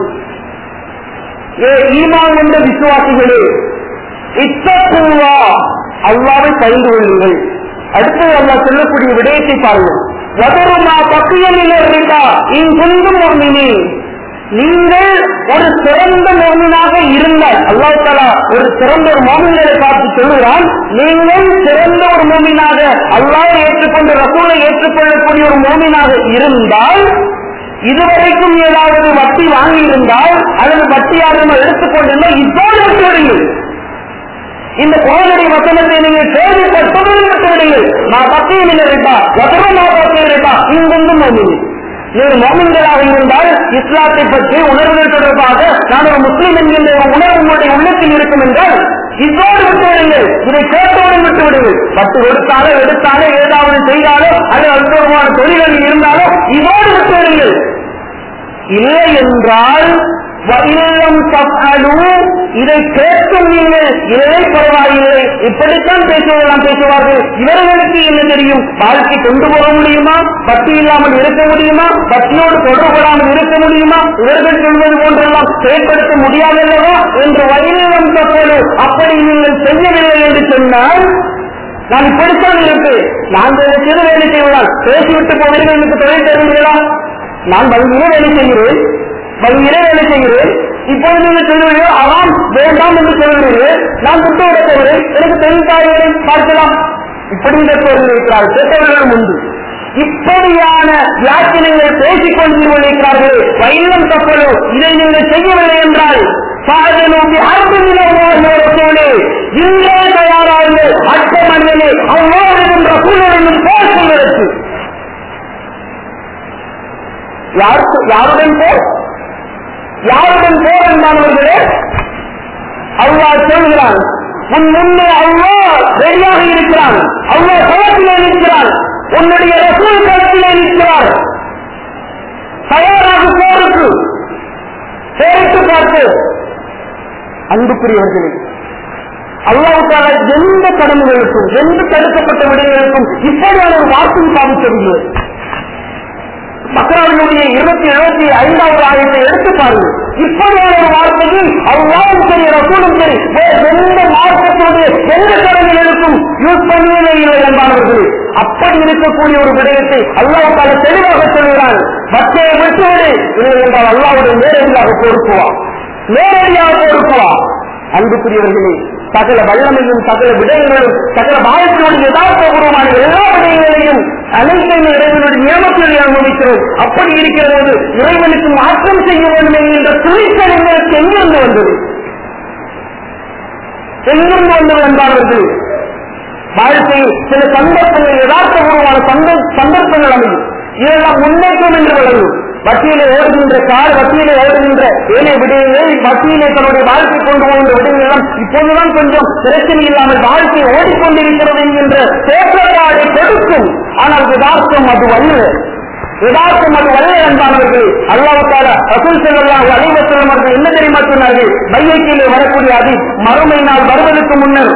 ஏ ஈமான் என்ற விசுவாசிகளே இத்தகுவா அல்லாஹ்வை பயந்து கொள்ளுங்கள் அடுத்து அல்லாஹ் சொல்லக்கூடிய விடயத்தை பாருங்கள் வதருமா பக்கியமில் இருக்கா இங்குந்தும் மோமினி நீங்கள் ஒரு சிறந்த மோமினாக இருந்தால் அல்லாஹ் தலா ஒரு சிறந்த ஒரு மோமின்களை பார்த்து சொல்லுகிறான் நீங்கள் சிறந்த ஒரு மோமினாக அல்லாஹ் ஏற்றுக்கொண்டு ரசூலை ஏற்றுக்கொள்ளக்கூடிய ஒரு மோமினாக இருந்தால் இதுவரைக்கும் ஏதாவது வட்டி வாங்கி இருந்தால் அல்லது வட்டியாக எடுத்துக்கொண்டிருந்தால் இப்போது விட்டு விடுங்கள் இந்த குழந்தை வசனத்தை நீங்கள் கேள்விப்பட்டதும் விட்டு விடுங்கள் நான் பத்தியும் இல்லை இருக்கா வசனம் நான் பத்தியும் இருக்கா இங்கொன்றும் மோமினி நீங்கள் மோமின்களாக இருந்தால் இஸ்லாத்தை பற்றி உணர்வுகள் தொடர்பாக நான் ஒரு முஸ்லீம் என்கின்ற ஒரு உணர்வு உங்களுடைய உள்ளத்தில் இருக்கும் என்றால் இதோடு விட்டு விடுங்கள் இதை கேட்டோடு விட்டு விடுங்கள் பத்து எடுத்தாலோ எடுத்தாலோ ஏதாவது செய்தாலோ அல்லது அற்புதமான தொழில்கள் இருந்தாலோ இதோடு விட்டு விடுங்கள் இல்லை என்றால் வயிலம் தப்பாலு இதை கேட்கும் நீங்கள் இல்லை பரவாயில்லை இப்படித்தான் பேசுவதெல்லாம் பேசுவார்கள் இவர்களுக்கு என்ன தெரியும் வாழ்க்கை கொண்டு போக முடியுமா பக்தி இல்லாமல் இருக்க முடியுமா பக்தியோடு தொடர்படாமல் இருக்க முடியுமா இவர்கள் சொல்வது போன்றெல்லாம் செயல்படுத்த முடியாதல்லவா என்று வயிலம் தப்பாலு அப்படி நீங்கள் செய்யவில்லை என்று சொன்னால் நான் இப்படித்தான் இருப்பேன் நான் சிறு வேலை செய்வதால் பேசிவிட்டு போவீர்கள் எனக்கு தொழில் தருவீர்களா நான் வங்கியிலே வேலை செய்கிறேன் வங்கியிலே வேலை செய்கிறேன் இப்பொழுது நீங்கள் சொல்லுவீர்கள் அதான் வேண்டாம் என்று சொல்கிறீர்கள் நான் விட்டு விட போகிறேன் எனக்கு தொழில் தாயை பார்க்கலாம் இப்படி கேட்பவர்கள் இருக்கிறார்கள் கேட்டவர்களும் உண்டு இப்படியான வியாக்கியங்கள் பேசிக் கொண்டிருக்கிறார்கள் வைலம் தப்பலோ இதை நீங்கள் செய்யவில்லை என்றால் சாதனோக்கி அறுபது இன்றே தயாராகுங்கள் அட்ட மனிதனே அவ்வாறு என்ற சூழலில் பேசுவதற்கு யாருக்கு யாருடன் போர் யாருடன் போர் என்பானவர்களே அல்லாஹ் சொல்கிறான் உன் முன்னே அல்லாஹ் ரெடியாக இருக்கிறான் அல்லாஹ் களத்திலே நிற்கிறான் உன்னுடைய ரசூல் களத்திலே நிற்கிறார் தயாராக போருக்கு போரிட்டு பார்த்து அன்புக்குரியவர்களே அல்லாவுக்காக எந்த கடமைகளுக்கும் எந்த தடுக்கப்பட்ட விடயங்களுக்கும் இப்படியான ஒரு வார்த்தை சாதிக்கவில்லை மக்களுடைய இருபத்தி எழுபத்தி ஐந்தாவது ஆயிரத்தை எடுத்து பாருங்கள் இப்படியான ஒரு வார்த்தைக்கு அவ்வாறும் சரி ரசூலும் சரி வேறு எந்த மார்க்கத்தினுடைய எந்த கடமைகளுக்கும் யூஸ் பண்ணவே இல்லை என்பார்கள் அப்படி இருக்கக்கூடிய ஒரு விடயத்தை அல்லாவுக்காக தெளிவாக சொல்கிறான் மற்றையை விட்டுவிடு இல்லை என்றால் அல்லாவுடைய நேரடியாக பொறுப்புவான் நேரடியாக பொறுப்புவான் அன்புக்குரியவர்களே சகல வல்லமையும் சகல விடயங்களும் சகல வாழ்க்கையோடு யதார்த்தபூர்வமான எல்லா விடயங்களையும் அனைத்தையும் இறைவனுடைய நியமத்தில் அனுபவிக்கிறோம் அப்படி இருக்கிற போது இறைவனுக்கு மாற்றம் செய்ய வேண்டும் என்கின்ற துணிச்சல் எங்களுக்கு எங்கிருந்து வந்தது எங்கிருந்து வந்து வந்தார்கள் வாழ்க்கையில் சில சந்தர்ப்பங்கள் யதார்த்தபூர்வமான சந்த- சந்தர்ப்பங்கள் அமையும் இதெல்லாம் முன்னேற்றம் என்று விளங்கும் வட்டியிலே ஓடுகின்ற கார் வட்டியிலே ஓடுகின்ற ஏழை விடயங்கள் வட்டியிலே தன்னுடைய வாழ்க்கை கொண்டு போகின்ற விடயங்கள் எல்லாம் இப்போதுதான் கொஞ்சம் பிரச்சனை இல்லாமல் வாழ்க்கை ஓடிக்கொண்டிருக்கிறது என்கின்ற தோற்றப்பாடை கொடுக்கும் ஆனால் யதார்த்தம் அது வல்ல யதார்த்தம் அது வல்ல என்பானவர்கள் அல்லாவுக்கால ரசூல் செல்லாம் அலைவசலம் அவர்கள் என்ன தெரியுமா சொன்னார்கள் மையத்திலே வரக்கூடிய அது மறுமை நாள் வருவதற்கு முன்னர்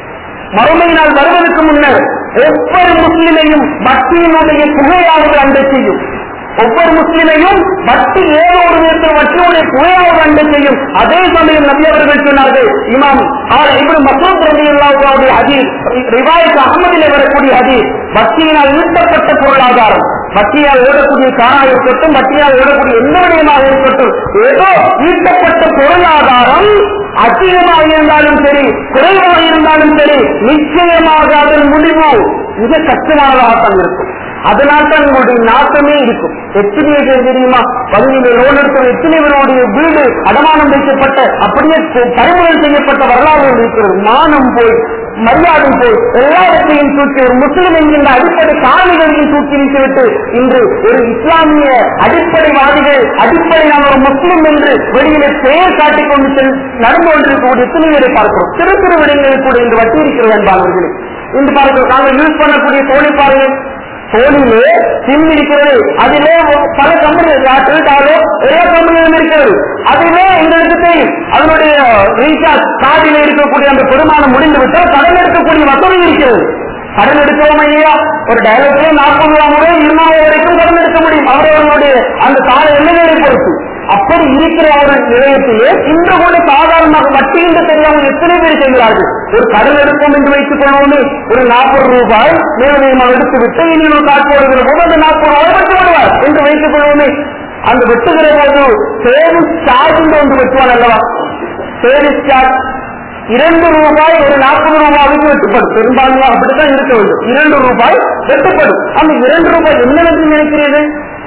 மறுமை நாள் வருவதற்கு முன்னர் ஒவ்வொரு முஸ்லிமையும் பக்தியினுடைய புகையாவது அண்டை செய்யும் ஒவ்வொரு முஸ்லிமையும் பக்தி ஏதோ ஒரு விதத்தில் வட்டியுடைய புகையாவது அண்டை செய்யும் அதே சமயம் நபி அவர்கள் சொன்னார்கள் இமாம் ஆர் இப்னு மசூத் ரலியல்லாஹு ஹதீஸ் ரிவாயத் அகமதிலே வரக்கூடிய ஹதீஸ் பக்தியினால் ஈட்டப்பட்ட பொருளாதாரம் வட்டியால் ஓடக்கூடிய காராக இருக்கட்டும் வட்டியால் ஓடக்கூடிய எந்த விடயமாக இருக்கட்டும் ஏதோ ஈட்டப்பட்ட பொருளாதாரம் அதிகமாக இருந்தாலும் சரி குறைவாக இருந்தாலும் சரி நிச்சயமாக அதன் முடிவு மிக கஷ்டமானதாகத்தான் இருக்கும் அதனால் தான் உங்களுடைய நாட்டமே இருக்கும் எத்தனை பேர் தெரியுமா வங்கியில் லோன் எடுத்த எத்தனை பேருடைய வீடு அடமானம் வைக்கப்பட்ட அப்படியே பறிமுதல் செய்யப்பட்ட வரலாறு இருக்கிறது மானம் போய் மரியாதை போய் எல்லாவற்றையும் தூக்கி ஒரு முஸ்லிம் என்கின்ற அடிப்படை காரணிகளையும் தூக்கி வைத்துவிட்டு இன்று ஒரு இஸ்லாமிய அடிப்படைவாதிகள் அடிப்படை நாம் ஒரு முஸ்லிம் என்று வெளியிலே பெயர் காட்டிக் கொண்டு செல் நடந்து கொண்டிருக்கக்கூடிய எத்தனை பேரை பார்க்கிறோம் சிறு சிறு விடயங்களில் கூட இன்று வட்டி இருக்கிறது என்பார்களே இன்று பார்க்கிறோம் நாங்கள் யூஸ் பண்ணக்கூடிய தோழி பாருங்கள் தோழிலே சிம் இருக்கிறது அதிலே பல கம்பெனி டாலோ எல்லா கம்பெனிகளும் இருக்கிறது அதிலே எங்களுக்கு தெரியும் அதனுடைய ரீசார்ஜ் கார்டில் இருக்கக்கூடிய அந்த பெருமானம் முடிந்து விட்டால் கடன் எடுக்கக்கூடிய வசதி இருக்கிறது கடன் எடுக்கிறோம் ஐயா ஒரு டைரக்டே நாற்பது ரூபா முதல் இருநூறு வரைக்கும் கடன் எடுக்க முடியும் அவரவர்களுடைய அந்த கால எல்லைகளை பொறுத்து அப்படி இருக்கிற ஒரு நிலையத்திலே இன்று கூட சாதாரணமாக வட்டி என்று தெரியாமல் எத்தனை பேர் செய்கிறார்கள் ஒரு கடன் எடுப்போம் என்று வைத்துக் கொள்வோமே ஒரு நாற்பது ரூபாய் மேலதிகமாக எடுத்து விட்டு இனி ஒரு காட்டு போடுகிற போது அந்த நாற்பது ரூபாய் வெட்டு விடுவார் என்று வைத்துக் கொள்வோமே அந்த வெட்டுகிற போது சேவிங்ஸ் சார்ஜ் ஒன்று வெட்டுவான் அல்லவா சேவிங்ஸ் சார்ஜ் இரண்டு ரூபாய் ஒரு நாற்பது ரூபாய்க்கு வெட்டுப்படும் பெரும்பான்மையாக அப்படித்தான் இருக்க வேண்டும் இரண்டு ரூபாய் வெட்டுப்படும் அந்த இரண்டு ரூபாய் என்ன என்று நினைக்கிறீர்கள்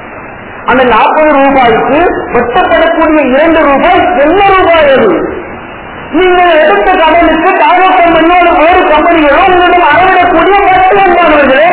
அந்த நாற்பது ரூபாய்க்கு வெட்டப்படக்கூடிய இரண்டு ரூபாய் என்ன ரூபாய் அது நீங்கள் எடுத்த கடனுக்கு டாடா கம்பெனியோ அல்லது வேறு கம்பெனிகளோ உங்களிடம் அளவிடக்கூடிய வட்டி என்பவர்களே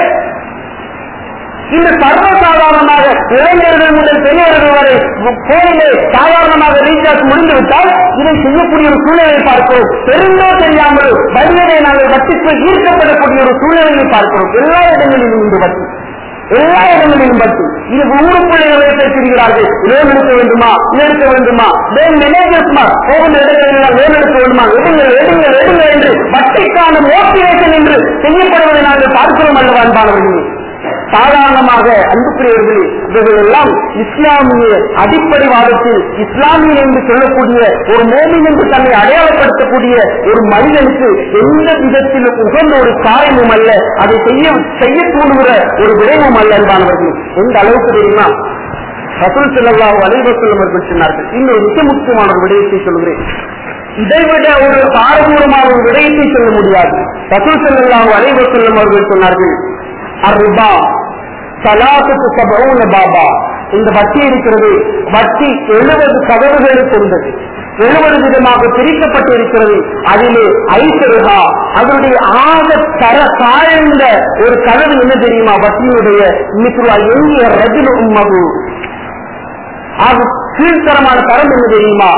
இந்த சர்வசாதாரணமாக இளைஞர்கள் முதல் பெரியவர்கள் வரை போனிலே சாதாரணமாக ரீசார்ஜ் முடிந்துவிட்டால் இதை செய்யக்கூடிய ஒரு சூழ்நிலையை பார்க்கிறோம் தெரிந்தோ தெரியாமல் வழியிலே நாங்கள் வட்டிக்கு ஈர்க்கப்படக்கூடிய ஒரு சூழ்நிலையை பார்க்கிறோம் எல்லா இடங்களிலும் இந்த வட்டி எல்லா இடங்களிலும் பட்டு இது ஊருக்குள்ளே பேசுகிறார்கள் லோன் எடுக்க வேண்டுமா இது எடுக்க வேண்டுமா லோன் மேனேஜர்ஸ்மா போகின்ற இடங்களில் லோன் எடுக்க வேண்டுமா எடுங்கள் எடுங்கள் எடுங்கள் என்று வட்டிக்கான மோட்டிவேஷன் என்று செய்யப்படுவதை நாங்கள் பார்க்கிறோம் அல்லவா அன்பானவர்களே சாதாரணமாக அன்புக்குரியவர்களே இவர்கள் எல்லாம் இஸ்லாமிய அடிப்படைவாதத்தில் இஸ்லாமிய என்று சொல்லக்கூடிய ஒரு மோமின் என்று தன்னை அடையாளப்படுத்தக்கூடிய ஒரு மனிதனுக்கு எந்த விதத்திலும் உகந்த ஒரு காரியமும் அல்ல அதை செய்ய செய்ய தூண்டுகிற ஒரு விடயமும் அல்ல என்பானவர்கள் எந்த அளவுக்கு தெரியுமா ரசூல் செல்லல்லாஹு அலைவசல்லம் அவர்கள் சொன்னார்கள் இன்னொரு மிக முக்கியமான ஒரு விடயத்தை சொல்கிறேன் இதைவிட ஒரு பாரதூரமான ஒரு விடயத்தை சொல்ல முடியாது ரசூல் செல்லல்லாஹு அலைவசல்லம் அவர்கள் சொன்னார்கள் அர்பா சலாத்துக்கு சபவுன பாபா இந்த வட்டி இருக்கிறது வட்டி எழுபது கதவுகளை கொண்டது எழுபது விதமாக பிரிக்கப்பட்டு இருக்கிறது அதிலே ஐசருகா அதனுடைய ஆக தர தாழ்ந்த ஒரு கதவு என்ன தெரியுமா வட்டியினுடைய மிசுலா எண்ணிய ரஜின உம்மகு ஆக கீழ்த்தரமான தரம் என்ன தெரியுமா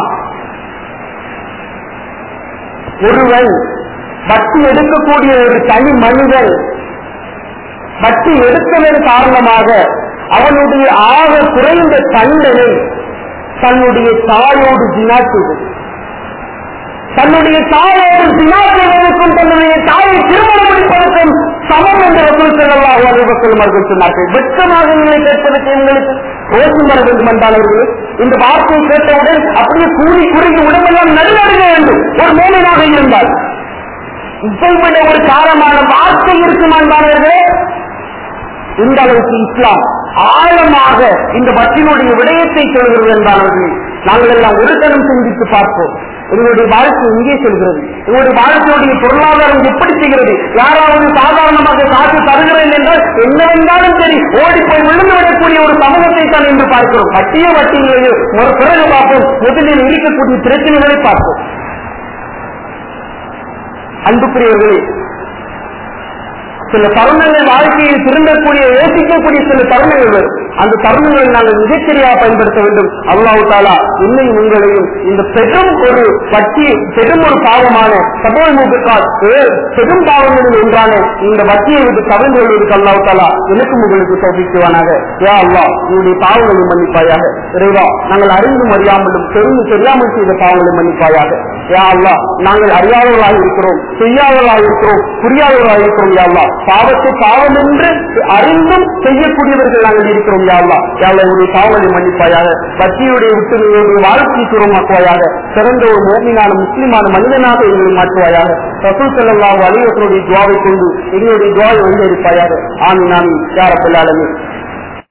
ஒருவன் வட்டி எடுக்கக்கூடிய ஒரு தனி மனிதன் வட்டி எடுத்ததன் காரணமாக அவனுடைய ஆக குறைந்த தண்டனை தன்னுடைய தாயோடு தினா செய்தது தன்னுடைய தாயோடு தினா செய்வதற்கும் தன்னுடைய தாயை திருமணம் முடிப்பதற்கும் சமம் என்று வசூல் செல்லவாக அறிவசல் அவர்கள் சொன்னார்கள் வெட்கமாக இல்லை கேட்பதற்கு எங்களுக்கு ரோஷம் வர வேண்டும் என்றாளர்கள் இந்த வார்த்தையை கேட்டவுடன் அப்படியே கூறி குறுகி உடம்பெல்லாம் நடுநடுங்க வேண்டும் ஒரு மேலாக இருந்தால் இதைவிட ஒரு காரமான வார்த்தை இருக்கும் என்பார்களே இந்த அளவுக்கு இஸ்லாம் ஆழமாக இந்த வட்டினுடைய விடயத்தை சொல்கிறது என்பார்கள் நாங்கள் எல்லாம் ஒரு கணம் சிந்தித்து பார்ப்போம் எங்களுடைய வாழ்க்கை இங்கே செல்கிறது எங்களுடைய வாழ்க்கையுடைய பொருளாதாரம் எப்படி செய்கிறது யாராவது சாதாரணமாக காசு தருகிறேன் என்றால் என்னவென்றாலும் சரி ஓடி போய் விழுந்து விடக்கூடிய ஒரு சமூகத்தை தான் என்று பார்க்கிறோம் வட்டிய வட்டியிலேயே ஒரு பிறகு பார்ப்போம் முதலில் இருக்கக்கூடிய பிரச்சனைகளை பார்ப்போம் அன்புக்குரியவர்களே சில தருணங்கள் வாழ்க்கையில் திரும்பக்கூடிய யோசிக்கக்கூடிய சில தருணங்கள் வரும் அந்த தருணங்களை நாங்கள் மிகச்சரியாக பயன்படுத்த வேண்டும் அல்லாஹு தாலா உன்னையும் உங்களையும் இந்த பெரும் ஒரு வட்டி பெரும் ஒரு பாவமான சபோல் முகத்தால் பெரும் பாவங்களில் ஒன்றான இந்த வட்டியை விட்டு தவிர்த்து கொள்வதற்கு அல்லாஹு தாலா எனக்கும் உங்களுக்கு சோபிக்குவானாக யா அல்லா உங்களுடைய பாவங்களை மன்னிப்பாயாக இறைவா நாங்கள் அறிந்தும் அறியாமலும் தெரிந்து தெரியாமல் செய்த பாவங்களை மன்னிப்பாயாக யா அல்லா நாங்கள் அறியாதவர்களாக இருக்கிறோம் செய்யாதவர்களாக இருக்கிறோம் புரியாதவர்களாக இருக்கிறோம் யா அல்லா பாவத்தை பாவம் என்று அறிந்தும் செய்யக்கூடியவர்கள் நாங்கள் இருக்கிறோம் யாழ்லா யாழ்லா உடைய பாவங்களை மன்னிப்பாயாக பக்தியுடைய விட்டு எங்களுடைய வாழ்க்கையை சுரமாக்குவாயாக சிறந்த ஒரு மோமினான முஸ்லிமான மனிதனாக எங்களை மாற்றுவாயாக ரசூல் செல்லல்லாஹு அலிவசனுடைய துவாவை கொண்டு எங்களுடைய துவாவை வந்திருப்பாயாக ஆமீன் ஆமீன் யார பிள்ளாளமே